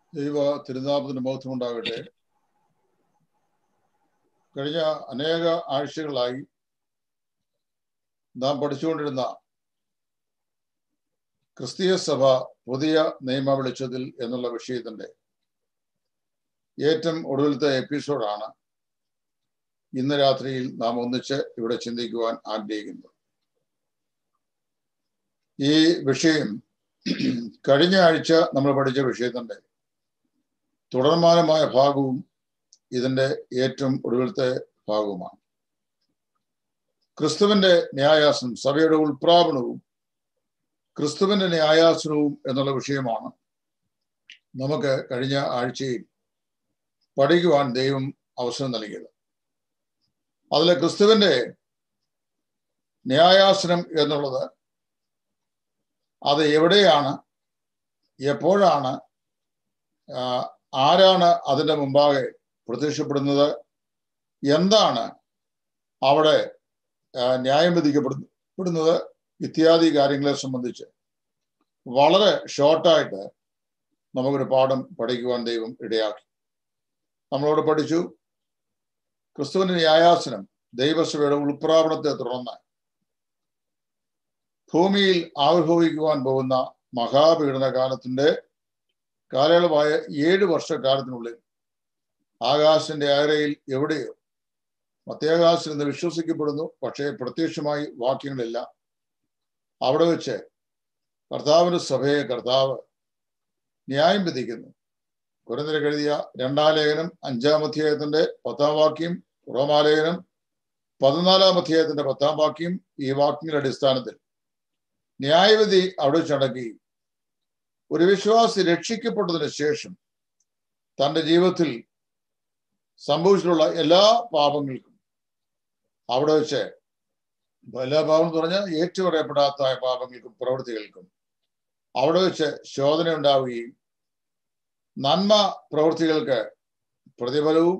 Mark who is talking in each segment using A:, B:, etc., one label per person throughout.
A: ദൈവ തിരുനാമത്തിന് ബോധം ഉണ്ടാകട്ടെ കഴിഞ്ഞ അനേക ആഴ്ചകളായി നാം പഠിച്ചുകൊണ്ടിരുന്ന ക്രിസ്തീയ സഭ പുതിയ നിയമ വെളിച്ചത്തിൽ എന്നുള്ള വിഷയത്തിന്റെ ഏറ്റവും ഒടുവിലത്തെ എപ്പിസോഡാണ് ഇന്ന് രാത്രിയിൽ നാം ഒന്നിച്ച് ഇവിടെ ചിന്തിക്കുവാൻ ആഗ്രഹിക്കുന്നത് ഈ വിഷയം കഴിഞ്ഞ ആഴ്ച നമ്മൾ പഠിച്ച വിഷയത്തിന്റെ തുടർമാനമായ ഭാഗവും ഇതിന്റെ ഏറ്റവും ഒടുവിലത്തെ ഭാഗവുമാണ് ക്രിസ്തുവിന്റെ ന്യായാസനം സഭയുടെ ഉൾപ്രാപണവും ക്രിസ്തുവിന്റെ ന്യായാസനവും എന്നുള്ള വിഷയമാണ് നമുക്ക് കഴിഞ്ഞ ആഴ്ചയിൽ പഠിക്കുവാൻ ദൈവം അവസരം നൽകിയത് അതിലെ ക്രിസ്തുവിന്റെ ന്യായാസനം എന്നുള്ളത് അത് എവിടെയാണ് എപ്പോഴാണ് ആരാണ് അതിൻ്റെ മുമ്പാകെ പ്രത്യക്ഷപ്പെടുന്നത് എന്താണ് അവിടെ ന്യായം വിധിക്കപ്പെടുന്നത് ഇത്യാദി കാര്യങ്ങളെ സംബന്ധിച്ച് വളരെ ഷോർട്ടായിട്ട് നമുക്കൊരു പാഠം പഠിക്കുവാൻ ദൈവം ഇടയാക്കി നമ്മളോട് പഠിച്ചു ക്രിസ്തുവിന്റെ ന്യായാസനം ദൈവസഭയുടെ ഉൾപ്രാപണത്തെ തുടർന്ന് ഭൂമിയിൽ ആവിർഭവിക്കുവാൻ പോകുന്ന മഹാപീഡന കാലത്തിന്റെ കാലയളവായ ഏഴ് വർഷക്കാലത്തിനുള്ളിൽ ആകാശന്റെ അയരയിൽ എവിടെയോ മധ്യാകാശം എന്ന് വിശ്വസിക്കപ്പെടുന്നു പക്ഷേ പ്രത്യക്ഷമായി വാക്യങ്ങളില്ല അവിടെ വെച്ച് കർത്താവിന്റെ സഭയെ കർത്താവ് ന്യായം വിധിക്കുന്നു കുരന്തരക്ക് എഴുതിയ രണ്ടാം ലേഖനം അഞ്ചാം അധ്യായത്തിന്റെ പത്താം വാക്യം റോമാലേഖനം പതിനാലാം അധ്യായത്തിന്റെ പത്താം വാക്യം ഈ വാക്യങ്ങളുടെ അടിസ്ഥാനത്തിൽ ന്യായവിധി അവിടെ ചടക്കുകയും ഒരു വിശ്വാസി രക്ഷിക്കപ്പെട്ടതിന് ശേഷം തന്റെ ജീവിതത്തിൽ സംഭവിച്ചിട്ടുള്ള എല്ലാ പാപങ്ങൾക്കും അവിടെ വെച്ച് എല്ലാ പാപം എന്ന് പറഞ്ഞാൽ ഏറ്റുപറയപ്പെടാത്ത പാപങ്ങൾക്കും പ്രവൃത്തികൾക്കും അവിടെ വെച്ച് ശോധന ഉണ്ടാവുകയും നന്മ പ്രവൃത്തികൾക്ക് പ്രതിഫലവും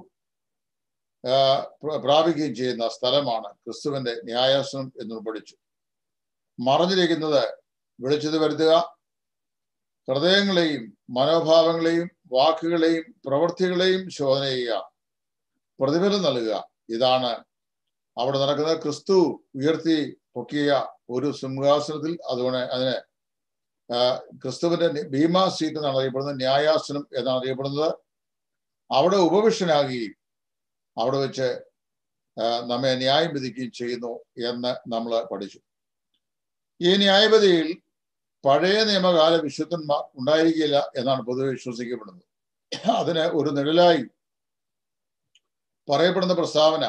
A: പ്രാപിക്കുകയും ചെയ്യുന്ന സ്ഥലമാണ് ക്രിസ്തുവിന്റെ ന്യായാസനം എന്ന് പഠിച്ചു മറഞ്ഞിരിക്കുന്നത് വിളിച്ചത് വരുത്തുക ഹൃദയങ്ങളെയും മനോഭാവങ്ങളെയും വാക്കുകളെയും പ്രവൃത്തികളെയും ശോധന ചെയ്യുക പ്രതിഫലം നൽകുക ഇതാണ് അവിടെ നടക്കുന്നത് ക്രിസ്തു ഉയർത്തി പൊക്കിയ ഒരു സിംഹാസനത്തിൽ അതുകൊണ്ട് അതിന് ക്രിസ്തുവിന്റെ ഭീമാ സീറ്റ് എന്നാണ് അറിയപ്പെടുന്നത് ന്യായാസനം എന്നാണ് അറിയപ്പെടുന്നത് അവിടെ ഉപവിഷ്ടനാകുകയും അവിടെ വെച്ച് നമ്മെ ന്യായം വിധിക്കുകയും ചെയ്യുന്നു എന്ന് നമ്മൾ പഠിച്ചു ഈ ന്യായപതിയിൽ പഴയ നിയമകാല വിശുദ്ധന്മാർ ഉണ്ടായിരിക്കില്ല എന്നാണ് പൊതുവെ വിശ്വസിക്കപ്പെടുന്നത് അതിന് ഒരു നിഴലായി പറയപ്പെടുന്ന പ്രസ്താവന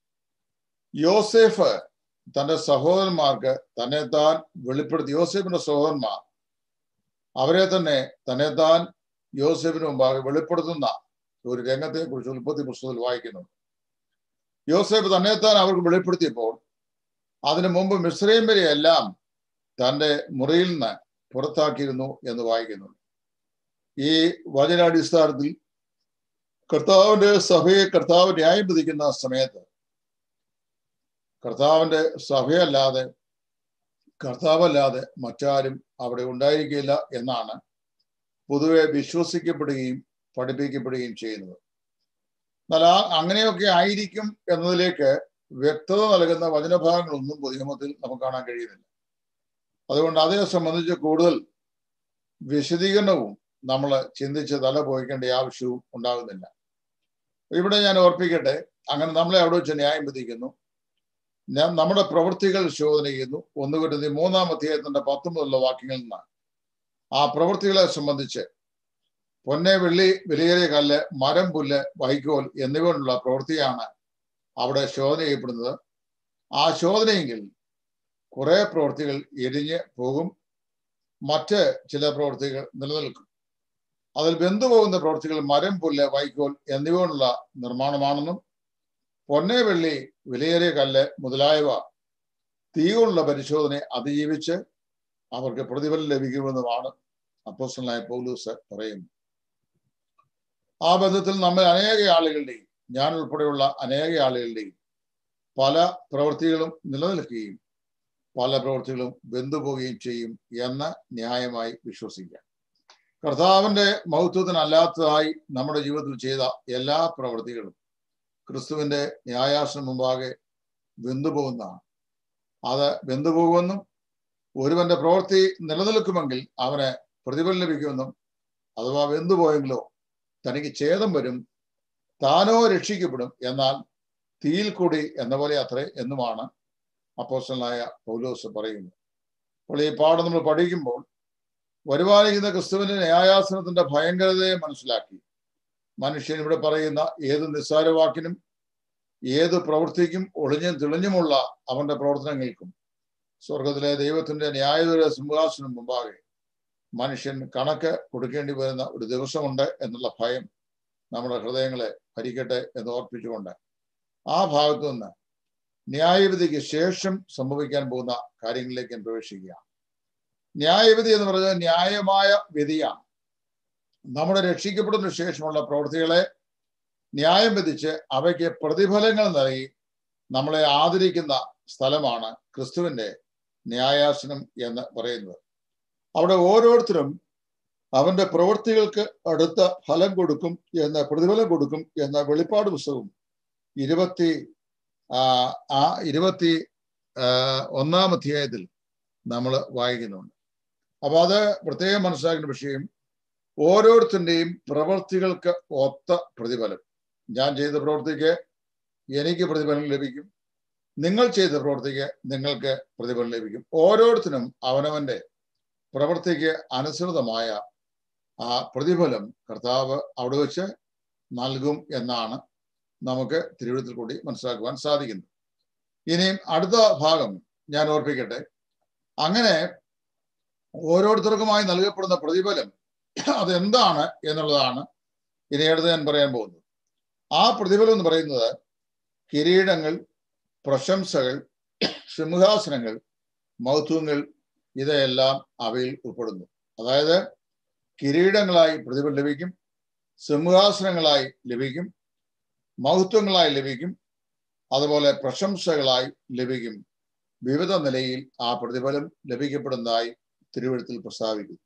A: യോസേഫ് തന്റെ സഹോദരന്മാർക്ക് തന്നെ താൻ വെളിപ്പെടുത്തി യോസേഫിന്റെ സഹോദരന്മാർ അവരെ തന്നെ തന്നെ താൻ യോസേഫിന് മുമ്പാകെ വെളിപ്പെടുത്തുന്ന ഒരു രംഗത്തെ കുറിച്ച് ഉൽപ്പത്തി പുസ്തകത്തിൽ വായിക്കുന്നുണ്ട് യോസേഫ് തന്നെത്താൻ അവർക്ക് വെളിപ്പെടുത്തിയപ്പോൾ അതിനു മുമ്പ് മിശ്രയും വരെയെല്ലാം തന്റെ മുറിയിൽ നിന്ന് പുറത്താക്കിയിരുന്നു എന്ന് വായിക്കുന്നുണ്ട് ഈ വചനാടിസ്ഥാനത്തിൽ കർത്താവിന്റെ സഭയെ കർത്താവ് ന്യായം വിധിക്കുന്ന സമയത്ത് കർത്താവിന്റെ സഭയല്ലാതെ കർത്താവല്ലാതെ മറ്റാരും അവിടെ ഉണ്ടായിരിക്കില്ല എന്നാണ് പൊതുവെ വിശ്വസിക്കപ്പെടുകയും പഠിപ്പിക്കപ്പെടുകയും ചെയ്യുന്നത് എന്നാൽ ആ അങ്ങനെയൊക്കെ ആയിരിക്കും എന്നതിലേക്ക് വ്യക്തത നൽകുന്ന വചനഭാഗങ്ങളൊന്നും പൊതുനിയമത്തിൽ നമുക്ക് കാണാൻ കഴിയുന്നില്ല അതുകൊണ്ട് അതേ സംബന്ധിച്ച് കൂടുതൽ വിശദീകരണവും നമ്മൾ ചിന്തിച്ച് തല പോയിക്കേണ്ട ആവശ്യവും ഉണ്ടാകുന്നില്ല ഇവിടെ ഞാൻ ഓർപ്പിക്കട്ടെ അങ്ങനെ നമ്മളെ അവിടെ വെച്ച് ന്യായം വിധിക്കുന്നു നമ്മുടെ പ്രവൃത്തികൾ ശോധന ചെയ്യുന്നു ഒന്ന് കരുതി മൂന്നാം അധ്യായത്തിന്റെ പത്തൊമ്പതുള്ള വാക്യങ്ങളിൽ നിന്ന് ആ പ്രവൃത്തികളെ സംബന്ധിച്ച് പൊന്നെ വെള്ളി വിലയേറിയ കല്ല് മരം പുല്ല് വൈക്കോൽ എന്നിവയുള്ള പ്രവൃത്തിയാണ് അവിടെ ശോധന ചെയ്യപ്പെടുന്നത് ആ ശോധനയെങ്കിൽ കുറെ പ്രവൃത്തികൾ എരിഞ്ഞ് പോകും മറ്റ് ചില പ്രവൃത്തികൾ നിലനിൽക്കും അതിൽ ബന്ധുപോകുന്ന പ്രവൃത്തികൾ മരം പുല്ല് വൈക്കോൽ എന്നിവയുള്ള നിർമ്മാണമാണെന്നും പൊന്നെ വെള്ളി വിലയേറിയ കല്ല് മുതലായവ തീകൊണ്ടുള്ള പരിശോധനയെ അതിജീവിച്ച് അവർക്ക് പ്രതിഫലം ലഭിക്കുമെന്നുമാണ് അപ്പോസ്റ്റലായ പൗലൂസ് പറയുന്നു ആ ബന്ധത്തിൽ നമ്മൾ അനേക ആളുകളുടെയും ഞാൻ ഉൾപ്പെടെയുള്ള അനേക ആളുകളുടെയും പല പ്രവൃത്തികളും നിലനിൽക്കുകയും പല പ്രവൃത്തികളും ബന്ധുപോവുകയും ചെയ്യും എന്ന് ന്യായമായി വിശ്വസിക്കാം കർത്താവിന്റെ മഹത്വത്തിനല്ലാത്തതായി നമ്മുടെ ജീവിതത്തിൽ ചെയ്ത എല്ലാ പ്രവൃത്തികളും ക്രിസ്തുവിന്റെ ന്യായാസനം മുമ്പാകെ വെന്തുപോകുന്നതാണ് അത് വെന്തുപോകുമെന്നും ഒരുവന്റെ പ്രവൃത്തി നിലനിൽക്കുമെങ്കിൽ അവന് പ്രതിഫലം ലഭിക്കുമെന്നും അഥവാ വെന്തുപോയെങ്കിലോ തനിക്ക് ഛേദം വരും താനോ രക്ഷിക്കപ്പെടും എന്നാൽ തീയിൽ കൂടി എന്ന പോലെ അത്രേ എന്നുമാണ് അപ്പോസ്റ്റലായ പൗലോസ് പറയുന്നത് അപ്പോൾ ഈ പാഠം നമ്മൾ പഠിക്കുമ്പോൾ വരുവാനിരിക്കുന്ന ക്രിസ്തുവിന്റെ ന്യായാസനത്തിന്റെ ഭയങ്കരതയെ മനസ്സിലാക്കി മനുഷ്യൻ ഇവിടെ പറയുന്ന ഏത് നിസ്സാരവാക്കിനും ഏത് പ്രവൃത്തിക്കും ഒളിഞ്ഞും തെളിഞ്ഞുമുള്ള അവന്റെ പ്രവർത്തനങ്ങൾക്കും സ്വർഗത്തിലെ ദൈവത്തിന്റെ ന്യായയുടെ സിംഹാസനം മുമ്പാകെ മനുഷ്യൻ കണക്ക് കൊടുക്കേണ്ടി വരുന്ന ഒരു ദിവസമുണ്ട് എന്നുള്ള ഭയം നമ്മുടെ ഹൃദയങ്ങളെ ഭരിക്കട്ടെ എന്ന് ഓർപ്പിച്ചുകൊണ്ട് ആ ഭാഗത്തു നിന്ന് ന്യായവിധിക്ക് ശേഷം സംഭവിക്കാൻ പോകുന്ന കാര്യങ്ങളിലേക്ക് ഞാൻ പ്രവേശിക്കുക ന്യായവിധി എന്ന് പറയുന്നത് ന്യായമായ വിധിയാണ് നമ്മുടെ രക്ഷിക്കപ്പെടുന്ന ശേഷമുള്ള പ്രവൃത്തികളെ ന്യായം വിധിച്ച് അവയ്ക്ക് പ്രതിഫലങ്ങൾ നൽകി നമ്മളെ ആദരിക്കുന്ന സ്ഥലമാണ് ക്രിസ്തുവിന്റെ ന്യായാസനം എന്ന് പറയുന്നത് അവിടെ ഓരോരുത്തരും അവന്റെ പ്രവൃത്തികൾക്ക് അടുത്ത ഫലം കൊടുക്കും എന്ന പ്രതിഫലം കൊടുക്കും എന്ന വെളിപ്പാട് പുസ്തകവും ഇരുപത്തി ആ ഇരുപത്തി ഒന്നാം അധ്യായത്തിൽ നമ്മൾ വായിക്കുന്നുണ്ട് അപ്പൊ അത് പ്രത്യേകം മനസ്സിലാക്കുന്ന വിഷയം ഓരോരുത്തരുടെയും പ്രവൃത്തികൾക്ക് ഒത്ത പ്രതിഫലം ഞാൻ ചെയ്ത പ്രവൃത്തിക്ക് എനിക്ക് പ്രതിഫലം ലഭിക്കും നിങ്ങൾ ചെയ്ത പ്രവൃത്തിക്ക് നിങ്ങൾക്ക് പ്രതിഫലം ലഭിക്കും ഓരോരുത്തരും അവനവന്റെ പ്രവൃത്തിക്ക് അനുസൃതമായ ആ പ്രതിഫലം കർത്താവ് അവിടെ വെച്ച് നൽകും എന്നാണ് നമുക്ക് തിരുവഴുത്തിൽ കൂടി മനസ്സിലാക്കുവാൻ സാധിക്കുന്നത് ഇനിയും അടുത്ത ഭാഗം ഞാൻ ഓർപ്പിക്കട്ടെ അങ്ങനെ ഓരോരുത്തർക്കുമായി നൽകപ്പെടുന്ന പ്രതിഫലം അതെന്താണ് എന്നുള്ളതാണ് ഇനി അടുത്ത് ഞാൻ പറയാൻ പോകുന്നത് ആ പ്രതിഫലം എന്ന് പറയുന്നത് കിരീടങ്ങൾ പ്രശംസകൾ സിംഹാസനങ്ങൾ മഹത്വങ്ങൾ ഇതെല്ലാം അവയിൽ ഉൾപ്പെടുന്നു അതായത് കിരീടങ്ങളായി പ്രതിഫലം ലഭിക്കും സിംഹാസനങ്ങളായി ലഭിക്കും മഹത്വങ്ങളായി ലഭിക്കും അതുപോലെ പ്രശംസകളായി ലഭിക്കും വിവിധ നിലയിൽ ആ പ്രതിഫലം ലഭിക്കപ്പെടുന്നതായി തിരുവഴുത്തിൽ പ്രസ്താവിക്കുന്നു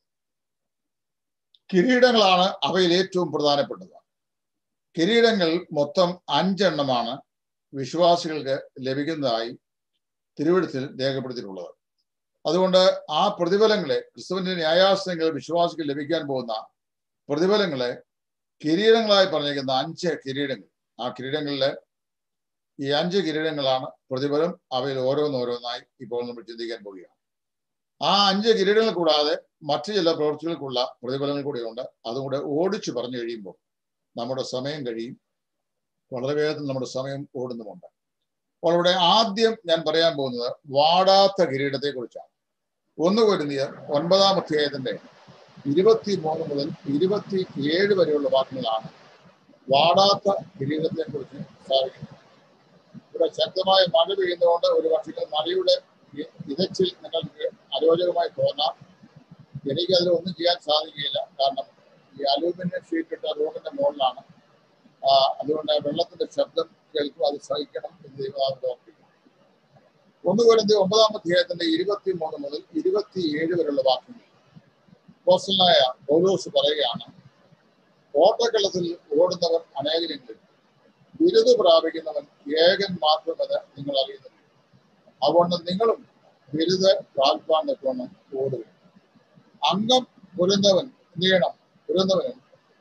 A: കിരീടങ്ങളാണ് അവയിൽ ഏറ്റവും പ്രധാനപ്പെട്ടത് കിരീടങ്ങൾ മൊത്തം അഞ്ചെണ്ണമാണ് വിശ്വാസികൾക്ക് ലഭിക്കുന്നതായി തിരുവഴുത്തിൽ രേഖപ്പെടുത്തിയിട്ടുള്ളത് അതുകൊണ്ട് ആ പ്രതിഫലങ്ങളെ ക്രിസ്തുവിന്റെ ന്യായാസനങ്ങൾ വിശ്വാസികൾ ലഭിക്കാൻ പോകുന്ന പ്രതിഫലങ്ങളെ കിരീടങ്ങളായി പറഞ്ഞിരിക്കുന്ന അഞ്ച് കിരീടങ്ങൾ ആ കിരീടങ്ങളിലെ ഈ അഞ്ച് കിരീടങ്ങളാണ് പ്രതിഫലം അവയിൽ ഓരോന്നോരോന്നായി ഇപ്പോൾ നമ്മൾ ചിന്തിക്കാൻ പോവുകയാണ് ആ അഞ്ച് കിരീടങ്ങൾ കൂടാതെ മറ്റു ചില പ്രവൃത്തികൾക്കുള്ള പ്രതിഫലങ്ങൾ കൂടെയുണ്ട് അതും കൂടെ ഓടിച്ചു പറഞ്ഞു കഴിയുമ്പോൾ നമ്മുടെ സമയം കഴിയും വളരെ വേഗത്തിൽ നമ്മുടെ സമയം ഓടുന്നുമുണ്ട് അപ്പോൾ ഇവിടെ ആദ്യം ഞാൻ പറയാൻ പോകുന്നത് വാടാത്ത കിരീടത്തെ കുറിച്ചാണ് ഒന്ന് പൊരുന്നിയർ ഒൻപതാം അധ്യായത്തിന്റെ ഇരുപത്തി മൂന്ന് മുതൽ ഇരുപത്തി ഏഴ് വരെയുള്ള വാക്കുകളാണ് വാടാത്ത കിരീടത്തെ കുറിച്ച് സാധിക്കുന്നത് ഇവിടെ ശക്തമായ മഴ പെയ്യുന്നതുകൊണ്ട് ഒരു പക്ഷേ മഴയുടെ ഇതച്ചിൽ നിങ്ങൾക്ക് അരോചകമായി തോന്നാം എനിക്ക് അതിൽ ഒന്നും ചെയ്യാൻ സാധിക്കുകയില്ല കാരണം ഈ അലൂമിനിയം ഷീറ്റ് ഇട്ട റൂമിന്റെ മുകളിലാണ് അതുകൊണ്ട് വെള്ളത്തിന്റെ ശബ്ദം കേൾക്കും അത് സഹിക്കണം എന്ന് ദൈവനാഥം ഓർപ്പിക്കും ഒന്ന് കുരന്തി ഒമ്പതാം അധ്യായത്തിന്റെ ഇരുപത്തി മൂന്ന് മുതൽ ഇരുപത്തിയേഴ് വരെയുള്ള വാക്യങ്ങൾ പോസ്റ്റലായ പൗലോസ് പറയുകയാണ് ഓട്ടക്കളത്തിൽ ഓടുന്നവർ അനേകരെങ്കിലും ബിരുദ പ്രാപിക്കുന്നവൻ ഏകൻ മാത്രമെന്ന് നിങ്ങൾ അറിയുന്നു അതുകൊണ്ട് നിങ്ങളും ബിരുദ പ്രാപിപ്പാൻ നിൽക്കണം ഓടുക അംഗം പുരന്തവൻ നീണം പുരന്തവനും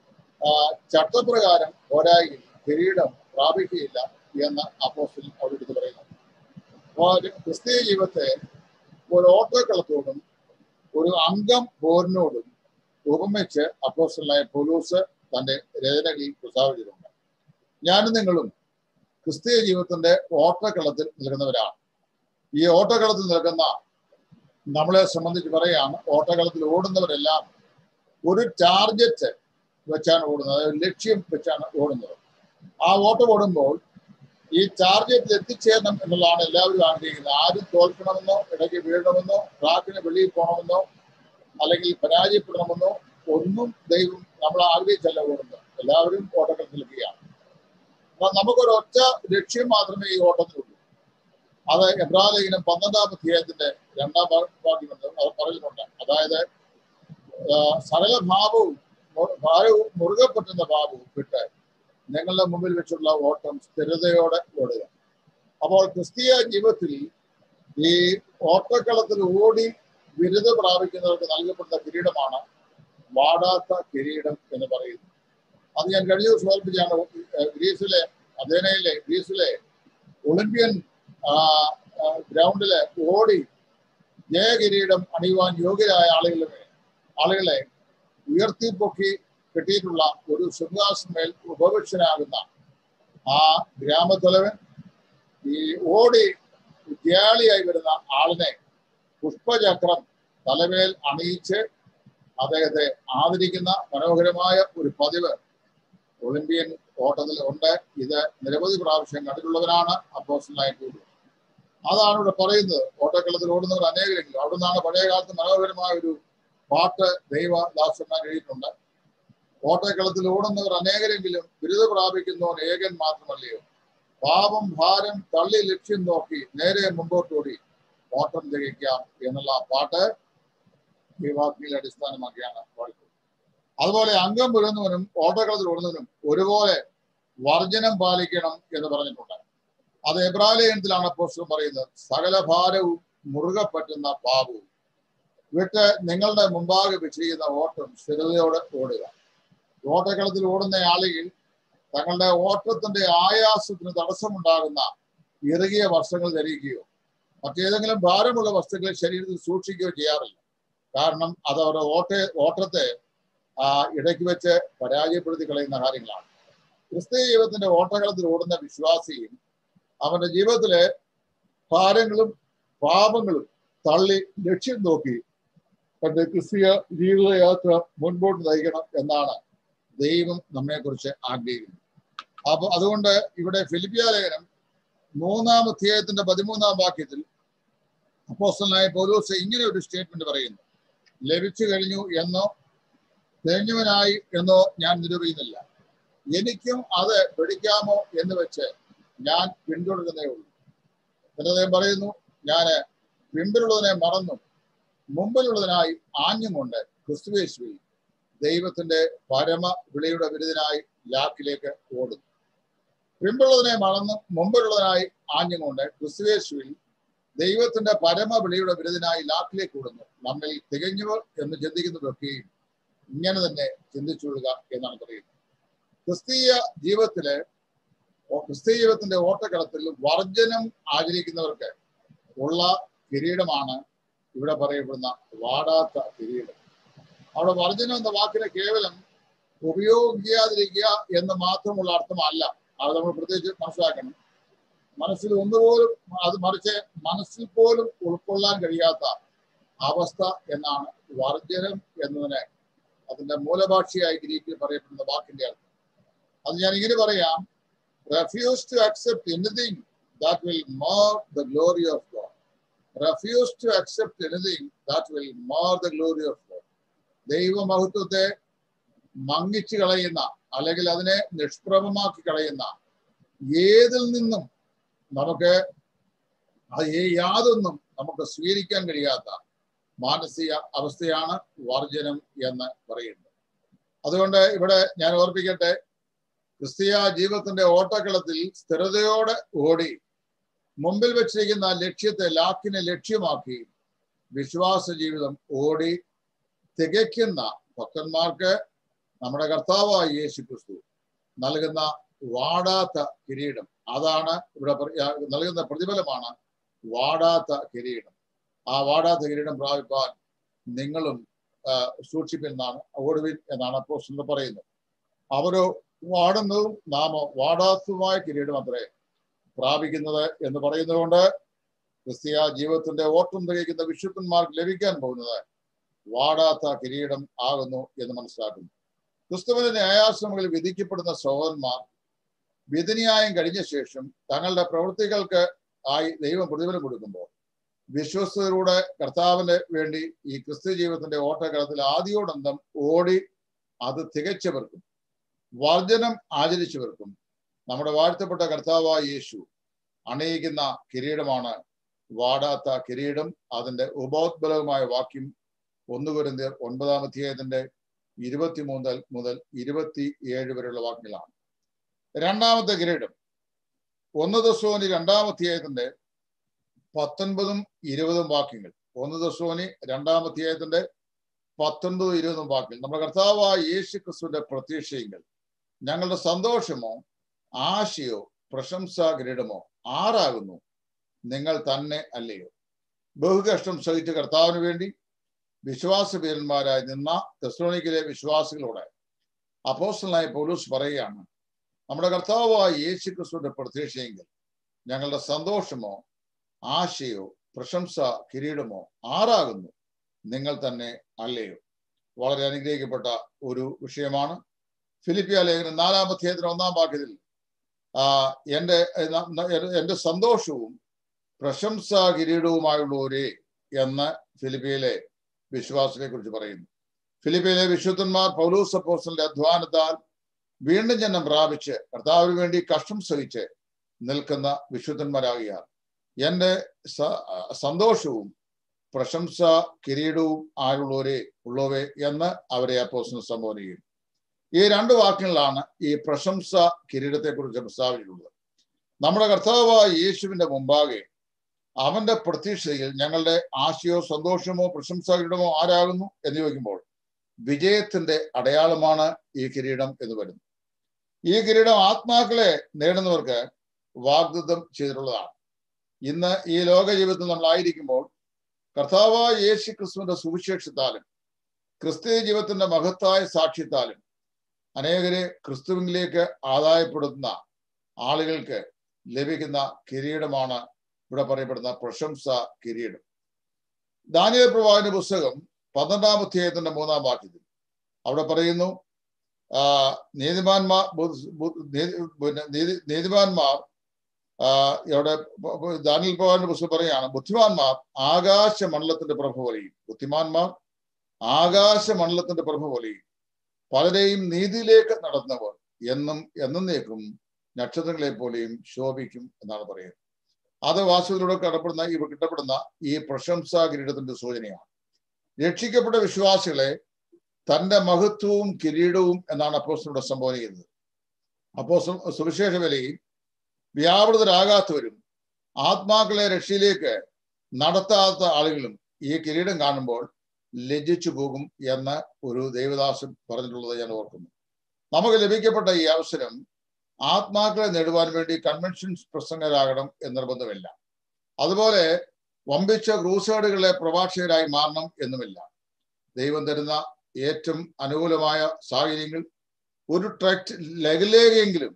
A: ചട്ടപ്രകാരം പോരായിൽ കിരീടം പ്രാപിക്കുകയില്ല എന്ന് അപ്പോസ്റ്റിൽ അവിടെ എടുത്ത് പറയുന്നു അപ്പോൾ ക്രിസ്തീയ ജീവിതത്തെ ഒരു ഓട്ടക്കളത്തോടും ഒരു അംഗം പോരിനോടും ഉപമിച്ച് അപ്പോസ്റ്റലായ പൊലൂസ് തന്റെ രചനകളിൽ പ്രസ്താവിച്ചിട്ടുണ്ട് ഞാനും നിങ്ങളും ക്രിസ്തീയ ജീവിതത്തിന്റെ ഓട്ടക്കളത്തിൽ നിൽക്കുന്നവരാണ് ഈ ഓട്ടക്കളത്തിൽ നിൽക്കുന്ന നമ്മളെ സംബന്ധിച്ച് പറയാണ് ഓട്ടക്കളത്തിൽ ഓടുന്നവരെല്ലാം ഒരു ടാർഗറ്റ് വെച്ചാണ് ഓടുന്നത് അതായത് ലക്ഷ്യം വെച്ചാണ് ഓടുന്നത് ആ ഓട്ടം ഓടുമ്പോൾ ഈ ടാർഗറ്റിൽ എത്തിച്ചേരണം എന്നുള്ളതാണ് എല്ലാവരും ആഗ്രഹിക്കുന്നത് ആരും തോൽക്കണമെന്നോ ഇടയ്ക്ക് വീഴണമെന്നോ ട്രാക്കിന് വെളിയിൽ പോകണമെന്നോ അല്ലെങ്കിൽ പരാജയപ്പെടണമെന്നോ ഒന്നും ദൈവം നമ്മൾ ആഗ്രഹിച്ചല്ല ഓടുന്നത് എല്ലാവരും ഓട്ടത്തിൽ നിൽക്കുകയാണ് അപ്പൊ നമുക്കൊരു ഒറ്റ ലക്ഷ്യം മാത്രമേ ഈ ഓട്ടത്തിലുള്ളൂ അത് എബ്രാലേഖനം പന്ത്രണ്ടാം അധ്യായത്തിന്റെ രണ്ടാം വാക്യമുണ്ട് അത് പറയുന്നുണ്ട് അതായത് ആ, സകല ഭാവവും മു- ഭാരവും മുറുകെ പറ്റുന്ന ഭാവവും വിട്ട് നിങ്ങളുടെ മുമ്പിൽ വെച്ചുള്ള ഓട്ടം സ്ഥിരതയോടെ ഓടുക അപ്പോൾ ക്രിസ്തീയ ജീവിതത്തിൽ ഈ ഓട്ടക്കളത്തിൽ ഓടി ബിരുദ പ്രാപിക്കുന്നവർക്ക് നൽകപ്പെടുന്ന കിരീടമാണ് വാടാത്ത കിരീടം എന്ന് പറയുന്നത് അത് ഞാൻ കഴിഞ്ഞ ദിവസം ഓർപ്പിച്ചാണ് ഏഹ് ഗ്രീസിലെ അഥേനയിലെ ഗ്രീസിലെ ഒളിമ്പ്യൻ ആ, ആ, ഗ്രൗണ്ടില് ഓടി ജയകിരീടം അണിയുവാൻ യോഗ്യരായ ആളുകളെ ആളുകളെ ഉയർത്തിപ്പൊക്കി കെട്ടിയിട്ടുള്ള ഒരു സിംഹാസനമേൽ ഉപവിഷ്ടനാകുന്ന ആ ഗ്രാമത്തലവൻ ഈ ഓടി വിദ്യാളിയായി വരുന്ന ആളിനെ പുഷ്പചക്രം തലമേൽ അണിയിച്ച് അദ്ദേഹത്തെ ആദരിക്കുന്ന മനോഹരമായ ഒരു പതിവ് ഒളിമ്പ്യൻ ഓട്ടത്തിൽ ഉണ്ട് ഇത് നിരവധി പ്രാവശ്യം കണ്ടിട്ടുള്ളവരാണ് അപ്പോസ്റ്റലായിട്ടുള്ളത് അതാണ് ഇവിടെ പറയുന്നത് ഓട്ടക്കളത്തിൽ ഓടുന്നവർ അനേകരെങ്കിലും അവിടെ നിന്നാണ് പഴയ കാലത്ത് മനോഹരമായ ഒരു പാട്ട് ദൈവദാസന്മാർ എഴുതിയിട്ടുണ്ട് ഓട്ടക്കളത്തിൽ ഓടുന്നവർ അനേകരെങ്കിലും ബിരുദ പ്രാപിക്കുന്നവൻ ഏകൻ മാത്രമല്ലയോ പാപം ഭാരം തള്ളി ലക്ഷ്യം നോക്കി നേരെ മുമ്പോട്ടോടി ഓട്ടം തികയ്ക്കാം എന്നുള്ള ആ പാട്ട് ഈ വാക്കിലെ അടിസ്ഥാനമാക്കിയാണ് പാടിക്കുന്നത് അതുപോലെ അംഗം പുരുന്നവനും ഓട്ടക്കളത്തിൽ ഓടുന്നവനും ഒരുപോലെ വർജനം പാലിക്കണം എന്ന് പറഞ്ഞിട്ടുണ്ട് അത് എബ്രാലയനത്തിലാണ് പോസ്റ്റർ പറയുന്നത് സകല ഭാരവും മുറുകെ പറ്റുന്ന പാപവും വിട്ട് നിങ്ങളുടെ മുമ്പാകെ വെച്ചിരിക്കുന്ന ഓട്ടം സ്ഥിരതയോടെ ഓടുക ഓട്ടക്കളത്തിൽ ഓടുന്ന ആളുകൾ തങ്ങളുടെ ഓട്ടത്തിന്റെ ആയാസത്തിന് തടസ്സമുണ്ടാകുന്ന ഇറുകിയ വസ്ത്രങ്ങൾ ധരിക്കുകയോ മറ്റേതെങ്കിലും ഭാരമുള്ള വസ്തുക്കളെ ശരീരത്തിൽ സൂക്ഷിക്കുകയോ ചെയ്യാറില്ല കാരണം അത് അവരുടെ ഓട്ട ഓട്ടത്തെ ആ ഇടയ്ക്ക് വെച്ച് പരാജയപ്പെടുത്തി കളയുന്ന കാര്യങ്ങളാണ് ക്രിസ്തീയ ജീവിതത്തിന്റെ ഓട്ടകളത്തിൽ ഓടുന്ന വിശ്വാസിയും അവന്റെ ജീവിതത്തിലെ ഭാരങ്ങളും പാപങ്ങളും തള്ളി ലക്ഷ്യം നോക്കി തന്റെ ക്രിസ്തീയ ജീവിതയാത്ര മുൻപോട്ട് നയിക്കണം എന്നാണ് ദൈവം നമ്മെക്കുറിച്ച് ആഗ്രഹിക്കുന്നത് അപ്പൊ അതുകൊണ്ട് ഇവിടെ ഫിലിപ്പിയ ലേഖനം മൂന്നാം അധ്യായത്തിന്റെ പതിമൂന്നാം വാക്യത്തിൽ അപ്പോസ്റ്റലായ പൗലോസ് ഇങ്ങനെ ഒരു സ്റ്റേറ്റ്മെന്റ് പറയുന്നു ലഭിച്ചു കഴിഞ്ഞു എന്നോ കഴിഞ്ഞവനായി എന്നോ ഞാൻ നിരൂപിക്കുന്നില്ല എനിക്കും അത് പിടിക്കാമോ എന്ന് വെച്ച് ഞാൻ പിന്തുടരുന്നേ ഉള്ളൂ പിന്നെ അദ്ദേഹം പറയുന്നു ഞാൻ പിമ്പിലുള്ളതിനെ മറന്നും മുമ്പിലുള്ളതിനായി ആഞ്ഞും കൊണ്ട് ക്രിസ്തുവേശുവിൽ ദൈവത്തിന്റെ പരമ വിളിയുടെ വിരുദ്ധനായി ലാക്കിലേക്ക് ഓടുന്നു പിമ്പുള്ളതിനെ മറന്നും മുമ്പിലുള്ളതിനായി ആഞ്ഞും കൊണ്ട് ക്രിസ്തുവേശുവിൽ ദൈവത്തിന്റെ പരമ വിളിയുടെ വിരുദ്ധനായി ലാക്കിലേക്ക് ഓടുന്നു നമ്മിൽ തികഞ്ഞവർ എന്ന് ചിന്തിക്കുന്നതൊക്കെയും ഇങ്ങനെ തന്നെ ചിന്തിച്ചുകൊള്ളുക എന്നാണ് പറയുന്നത് ക്രിസ്തീയ ജീവിതത്തിലെ ഓ- ക്രിസ്തീയ ജീവിതത്തിന്റെ ഓട്ടക്കളത്തിൽ വർജനം ആചരിക്കുന്നവർക്ക് ഉള്ള കിരീടമാണ് ഇവിടെ പറയപ്പെടുന്ന വാടാത്ത കിരീടം അവിടെ വർജനം എന്ന വാക്കിനെ കേവലം ഉപയോഗിക്കാതിരിക്കുക എന്ന് മാത്രമുള്ള അർത്ഥമല്ല അത് നമ്മൾ പ്രത്യേകിച്ച് മനസ്സിലാക്കണം മനസ്സിൽ ഒന്നുപോലും അത് മറിച്ച് മനസ്സിൽ പോലും ഉൾക്കൊള്ളാൻ കഴിയാത്ത അവസ്ഥ എന്നാണ് വർജനം എന്നതിന് അതിന്റെ മൂലഭാഷയായി ഗ്രീക്കിൽ പറയപ്പെടുന്ന വാക്കിന്റെ അർത്ഥം അത് ഞാൻ ഇങ്ങനെ പറയാം refuse to accept anything that will mar the glory of God. Refuse to accept anything that will mar the glory of God. ദൈവമഹത്വത്തെ മങ്ങിച്ചു കളയുന്ന അല്ലെങ്കിൽ അതിനെ നിഷ്പ്രഭമാക്കി കളയുന്ന ഏതിൽ നിന്നും നമുക്ക് അത് ഏ- യാതൊന്നും നമുക്ക് സ്വീകരിക്കാൻ കഴിയാത്ത മാനസിക അവസ്ഥയാണ് വർജനം എന്ന് പറയുന്നത് അതുകൊണ്ട് ഇവിടെ ഞാൻ ഓർപ്പിക്കട്ടെ ക്രിസ്തീയ ജീവിതത്തിന്റെ ഓട്ടക്കളത്തിൽ സ്ഥിരതയോടെ ഓടി മുമ്പിൽ വെച്ചിരിക്കുന്ന ലക്ഷ്യത്തെ ലാക്കിനെ ലക്ഷ്യമാക്കി വിശ്വാസ ജീവിതം ഓടി തികയ്ക്കുന്ന ഭക്തന്മാർക്ക് നമ്മുടെ കർത്താവായ യേശു ക്രിസ്തു നൽകുന്ന വാടാത്ത കിരീടം അതാണ് ഇവിടെ പറ- നൽകുന്ന പ്രതിഫലമാണ് വാടാത്ത കിരീടം ആ വാടാത്ത കിരീടം പ്രാപിപ്പാൻ നിങ്ങളും ആ, സൂക്ഷിപ്പെന്നാണ് ഓടുവിൻ എന്നാണ് അപ്പോസ്റ്റലർ പറയുന്നത് അവരോ വാടുന്നതും നാമോ വാടാത്തതുമായ കിരീടം അത്രേ പ്രാപിക്കുന്നത് എന്ന് പറയുന്നതുകൊണ്ട് ക്രിസ്തീയ ജീവിതത്തിന്റെ ഓട്ടം തികയ്ക്കുന്ന വിശുദ്ധന്മാർക്ക് ലഭിക്കാൻ പോകുന്നത് വാടാത്ത കിരീടം ആകുന്നു എന്ന് മനസ്സിലാക്കുന്നു ക്രിസ്തുവിന്റെ ന്യായാശ്രമങ്ങളിൽ വിധിക്കപ്പെടുന്ന സഹോദരന്മാർ വിധിന്യായം കഴിഞ്ഞ ശേഷം തങ്ങളുടെ പ്രവൃത്തികൾക്ക് ആയി ദൈവം പ്രതിഫലം കൊടുക്കുമ്പോൾ വിശ്വസ്തരുടെ കർത്താവിന് വേണ്ടി ഈ ക്രിസ്തു ജീവിതത്തിന്റെ ഓട്ടക്കളത്തിൽ ആദ്യോടന്തം ഓടി അത് തികച്ചവർക്കും വർജനം ആചരിച്ചവർക്കും നമ്മുടെ വാഴ്ത്തപ്പെട്ട കർത്താവായ യേശു അണിയിക്കുന്ന കിരീടമാണ് വാടാത്ത കിരീടം അതിന്റെ ഉപോത്ബലകമായ വാക്യം ഒന്ന് കുരിന്തിയർ ഒൻപതാം അധ്യായത്തിന്റെ ഇരുപത്തിമൂന്ന് മുതൽ ഇരുപത്തി ഏഴ് വരെയുള്ള വാക്കുകളാണ് രണ്ടാമത്തെ കിരീടം ഒന്ന് ദശോനി രണ്ടാം അധ്യായത്തിന്റെ പത്തൊൻപതും ഇരുപതും വാക്യങ്ങൾ ഒന്ന് ദശോനി രണ്ടാം അധ്യായത്തിന്റെ പത്തൊൻപതും ഇരുപതും വാക്യങ്ങൾ നമ്മുടെ കർത്താവായ യേശു ക്രിസ്തുവിന്റെ പ്രതീക്ഷയെങ്കിൽ ഞങ്ങളുടെ സന്തോഷമോ ആശയോ പ്രശംസാ കിരീടമോ ആരാകുന്നു നിങ്ങൾ തന്നെ അല്ലയോ ബഹുകഷ്ടം സഹിച്ച കർത്താവിന് വേണ്ടി വിശ്വാസവീരന്മാരായി നിന്ന തെസ്ലോണിക്കിലെ വിശ്വാസികളോട് അപ്പോസ്റ്റലായ പൗലൂസ് പറയുകയാണ് നമ്മുടെ കർത്താവായ യേശു ക്രിസ്തുവിന്റെ പ്രതീക്ഷയെങ്കിൽ ഞങ്ങളുടെ സന്തോഷമോ ആശയോ പ്രശംസ കിരീടമോ ആരാകുന്നു നിങ്ങൾ തന്നെ അല്ലയോ വളരെ അനുഗ്രഹിക്കപ്പെട്ട ഒരു വിഷയമാണ് ഫിലിപ്പിയ ലേഖനം നാലാം അധ്യായത്തിന് ഒന്നാം വാക്യത്തിൽ ആ എൻ്റെ എൻ്റെ സന്തോഷവും പ്രശംസാ കിരീടവുമായുള്ളവരെ എന്ന് ഫിലിപ്പിയിലെ വിശ്വാസത്തെ കുറിച്ച് പറയുന്നു ഫിലിപ്പിയിലെ വിശുദ്ധന്മാർ പൗലൂസ് അപ്പോസ്റ്റലിന്റെ അധ്വാനത്താൽ വീണ്ടും ജന്മം പ്രാപിച്ച് കർത്താവിന് വേണ്ടി കഷ്ടം സഹിച്ച് നിൽക്കുന്ന വിശുദ്ധന്മാരാകിയാൽ എൻ്റെ സന്തോഷവും പ്രശംസ കിരീടവും ആരുള്ളവരെ ഉള്ളവേ എന്ന് അവരെ അപ്പോസ്റ്റൽ സംബോധന ചെയ്യും ഈ രണ്ട് വാക്യങ്ങളിലാണ് ഈ പ്രശംസ കിരീടത്തെ കുറിച്ച് പ്രസ്താവിച്ചിട്ടുള്ളത് നമ്മുടെ കർത്താവായ യേശുവിന്റെ മുമ്പാകെ അവന്റെ പ്രതീക്ഷയിൽ ഞങ്ങളുടെ ആശയോ സന്തോഷമോ പ്രശംസാ കിരീടമോ ആരാകുന്നു എന്ന് ചോദിക്കുമ്പോൾ വിജയത്തിന്റെ അടയാളമാണ് ഈ കിരീടം എന്ന് വരുന്നു ഈ കിരീടം ആത്മാക്കളെ നേടുന്നവർക്ക് വാഗ്ദത്തം ചെയ്തിട്ടുള്ളതാണ് ഇന്ന് ഈ ലോക ജീവിതത്തിൽ നമ്മളായിരിക്കുമ്പോൾ കർത്താവായ യേശു ക്രിസ്തുവിന്റെ സുവിശേഷത്താലും ക്രിസ്തീയ ജീവിതത്തിന്റെ മഹത്തായ സാക്ഷ്യത്താലും അനേകരെ ക്രിസ്തുവിലേക്ക് ആദായപ്പെടുത്തുന്ന ആളുകൾക്ക് ലഭിക്കുന്ന കിരീടമാണ് ഇവിടെ പറയപ്പെടുന്ന പ്രശംസ കിരീടം ദാനിയൽ പ്രവാചന്റെ പുസ്തകം പന്ത്രണ്ടാം അധ്യായത്തിന്റെ മൂന്നാം വാക്യത്തിൽ അവിടെ പറയുന്നു നീതിമാന്മാർ നീതിമാന്മാർ ഇവിടെ ദാനിയൽ പ്രവാചന്റെ പുസ്തകം പറയുകയാണ് ബുദ്ധിമാന്മാർ ആകാശ മണ്ഡലത്തിന്റെ പ്രഭ പോലെയും ബുദ്ധിമാന്മാർ ആകാശ മണ്ഡലത്തിന്റെ പ്രഭ പോലെയും പലരെയും നീതിയിലേക്ക് നടന്നവർ എന്നും എന്നേക്കും നക്ഷത്രങ്ങളെ പോലെയും ശോഭിക്കും എന്നാണ് പറയുന്നത് അത് വാസ്തുവിലൂടെ കടപ്പെടുന്ന ഈ കിട്ടപ്പെടുന്ന ഈ പ്രശംസാ കിരീടത്തിന്റെ സൂചനയാണ് രക്ഷിക്കപ്പെട്ട വിശ്വാസികളെ തന്റെ മഹത്വവും കിരീടവും എന്നാണ് അപ്പോസ്റ്റലൂടെ സംബോധന ചെയ്യുന്നത് അപ്പോ സുവിശേഷ വിലയിൽ വ്യാപൃതരാകാത്തവരും ആത്മാക്കളെ രക്ഷയിലേക്ക് നടത്താത്ത ആളുകളും ഈ കിരീടം കാണുമ്പോൾ ലജ്ജിച്ചു പോകും എന്ന് ഒരു ദേവദാസൻ പറഞ്ഞിട്ടുള്ളത് ഞാൻ ഓർക്കുന്നു നമുക്ക് ലഭിക്കപ്പെട്ട ഈ അവസരം ആത്മാക്കളെ നേടുവാൻ വേണ്ടി കൺവെൻഷൻ പ്രസംഗരാകണം എന്ന് നിർബന്ധമില്ല അതുപോലെ വമ്പിച്ച ക്രൂസേഡുകളെ പ്രഭാഷകരായി മാറണം എന്നുമില്ല ദൈവം തരുന്ന ഏറ്റവും അനുകൂലമായ സാഹചര്യങ്ങൾ ഒരു ട്രക്ട് ലഘുലേഖയെങ്കിലും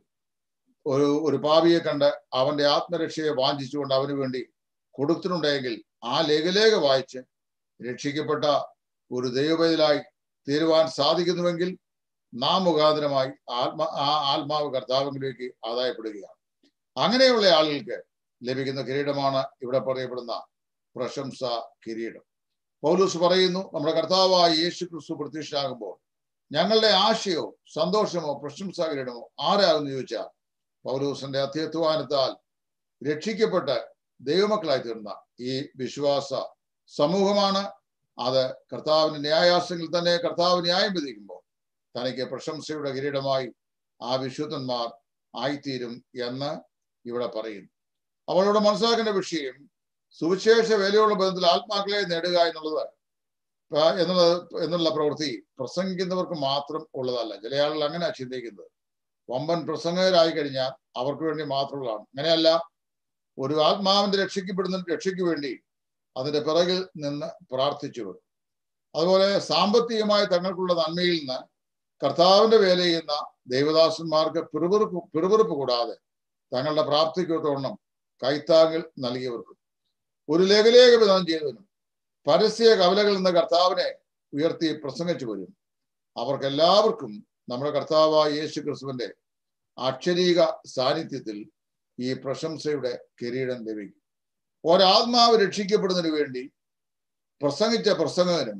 A: ഒരു ഒരു പാപിയെ കണ്ട് അവന്റെ ആത്മരക്ഷയെ വാഞ്ചിച്ചുകൊണ്ട് അവന് വേണ്ടി കൊടുത്തിട്ടുണ്ടെങ്കിൽ ആ ലഘുലേഖ വായിച്ച് രക്ഷിക്കപ്പെട്ട ഒരു ദൈവപൈതലായി തീരുവാൻ സാധിക്കുന്നുവെങ്കിൽ നാം മുഖാന്തരമായി ആത്മ ആ ആത്മാവ് കർത്താവിലേക്ക് ആദായപ്പെടുകയാണ് അങ്ങനെയുള്ള ആളുകൾക്ക് ലഭിക്കുന്ന കിരീടമാണ് ഇവിടെ പറയപ്പെടുന്ന പ്രശംസ കിരീടം പൗലൂസ് പറയുന്നു നമ്മുടെ കർത്താവായ യേശു ക്രിസ്തു പ്രത്യക്ഷനാകുമ്പോൾ ഞങ്ങളുടെ ആശയോ സന്തോഷമോ പ്രശംസാ കിരീടമോ ആരാകുന്നു ചോദിച്ചാൽ പൗലൂസിന്റെ അത്യത്വാനത്താൽ രക്ഷിക്കപ്പെട്ട് ദൈവമക്കളായി തീർന്ന ഈ വിശ്വാസ സമൂഹമാണ് അത് കർത്താവിന്റെ ന്യായാസങ്ങളിൽ തന്നെ കർത്താവ് ന്യായം വിധിക്കുമ്പോൾ തനിക്ക് പ്രശംസയുടെ കിരീടമായി ആ വിശുദ്ധന്മാർ ആയിത്തീരും എന്ന് ഇവിടെ പറയുന്നു അവളോട് മനസ്സിലാക്കേണ്ട വിഷയം സുവിശേഷ വിലയുള്ള ബന്ധത്തിൽ ആത്മാക്കളെ നേടുക എന്നുള്ളത് എന്നുള്ളത് എന്നുള്ള പ്രവൃത്തി പ്രസംഗിക്കുന്നവർക്ക് മാത്രം ഉള്ളതല്ല ചില ആളുകൾ അങ്ങനെ ചിന്തിക്കുന്നത് വമ്പൻ പ്രസംഗകരായി കഴിഞ്ഞാൽ അവർക്ക് വേണ്ടി മാത്രമുള്ളതാണ് അങ്ങനെയല്ല ഒരു ആത്മാവിന്റെ രക്ഷിക്കപ്പെടുന്ന രക്ഷയ്ക്ക് വേണ്ടി അതിന്റെ പിറകിൽ നിന്ന് പ്രാർത്ഥിച്ചവർ അതുപോലെ സാമ്പത്തികമായി തങ്ങൾക്കുള്ള നന്മയിൽ നിന്ന് കർത്താവിന്റെ വേല ചെയ്യുന്ന ദൈവദാസന്മാർക്ക് പിറുപിറുപ്പ് പിറുപിറുപ്പ് കൂടാതെ തങ്ങളുടെ പ്രാപ്തിക്കൊത്തോണം കൈത്താങ്ങൽ നൽകിയവർക്കും ഒരു ലഘുലേഖ വിധം ചെയ്തവനും പരസ്യ കവലകളിൽ നിന്ന് കർത്താവിനെ ഉയർത്തി പ്രസംഗിച്ചു വരും അവർക്കെല്ലാവർക്കും നമ്മുടെ കർത്താവായ യേശു ക്രിസ്തുവിന്റെ അക്ഷരീക സാന്നിധ്യത്തിൽ ഈ പ്രശംസയുടെ കിരീടം ലഭിക്കും ഒരാത്മാവ് രക്ഷിക്കപ്പെടുന്നതിന് വേണ്ടി പ്രസംഗിച്ച പ്രസംഗകനും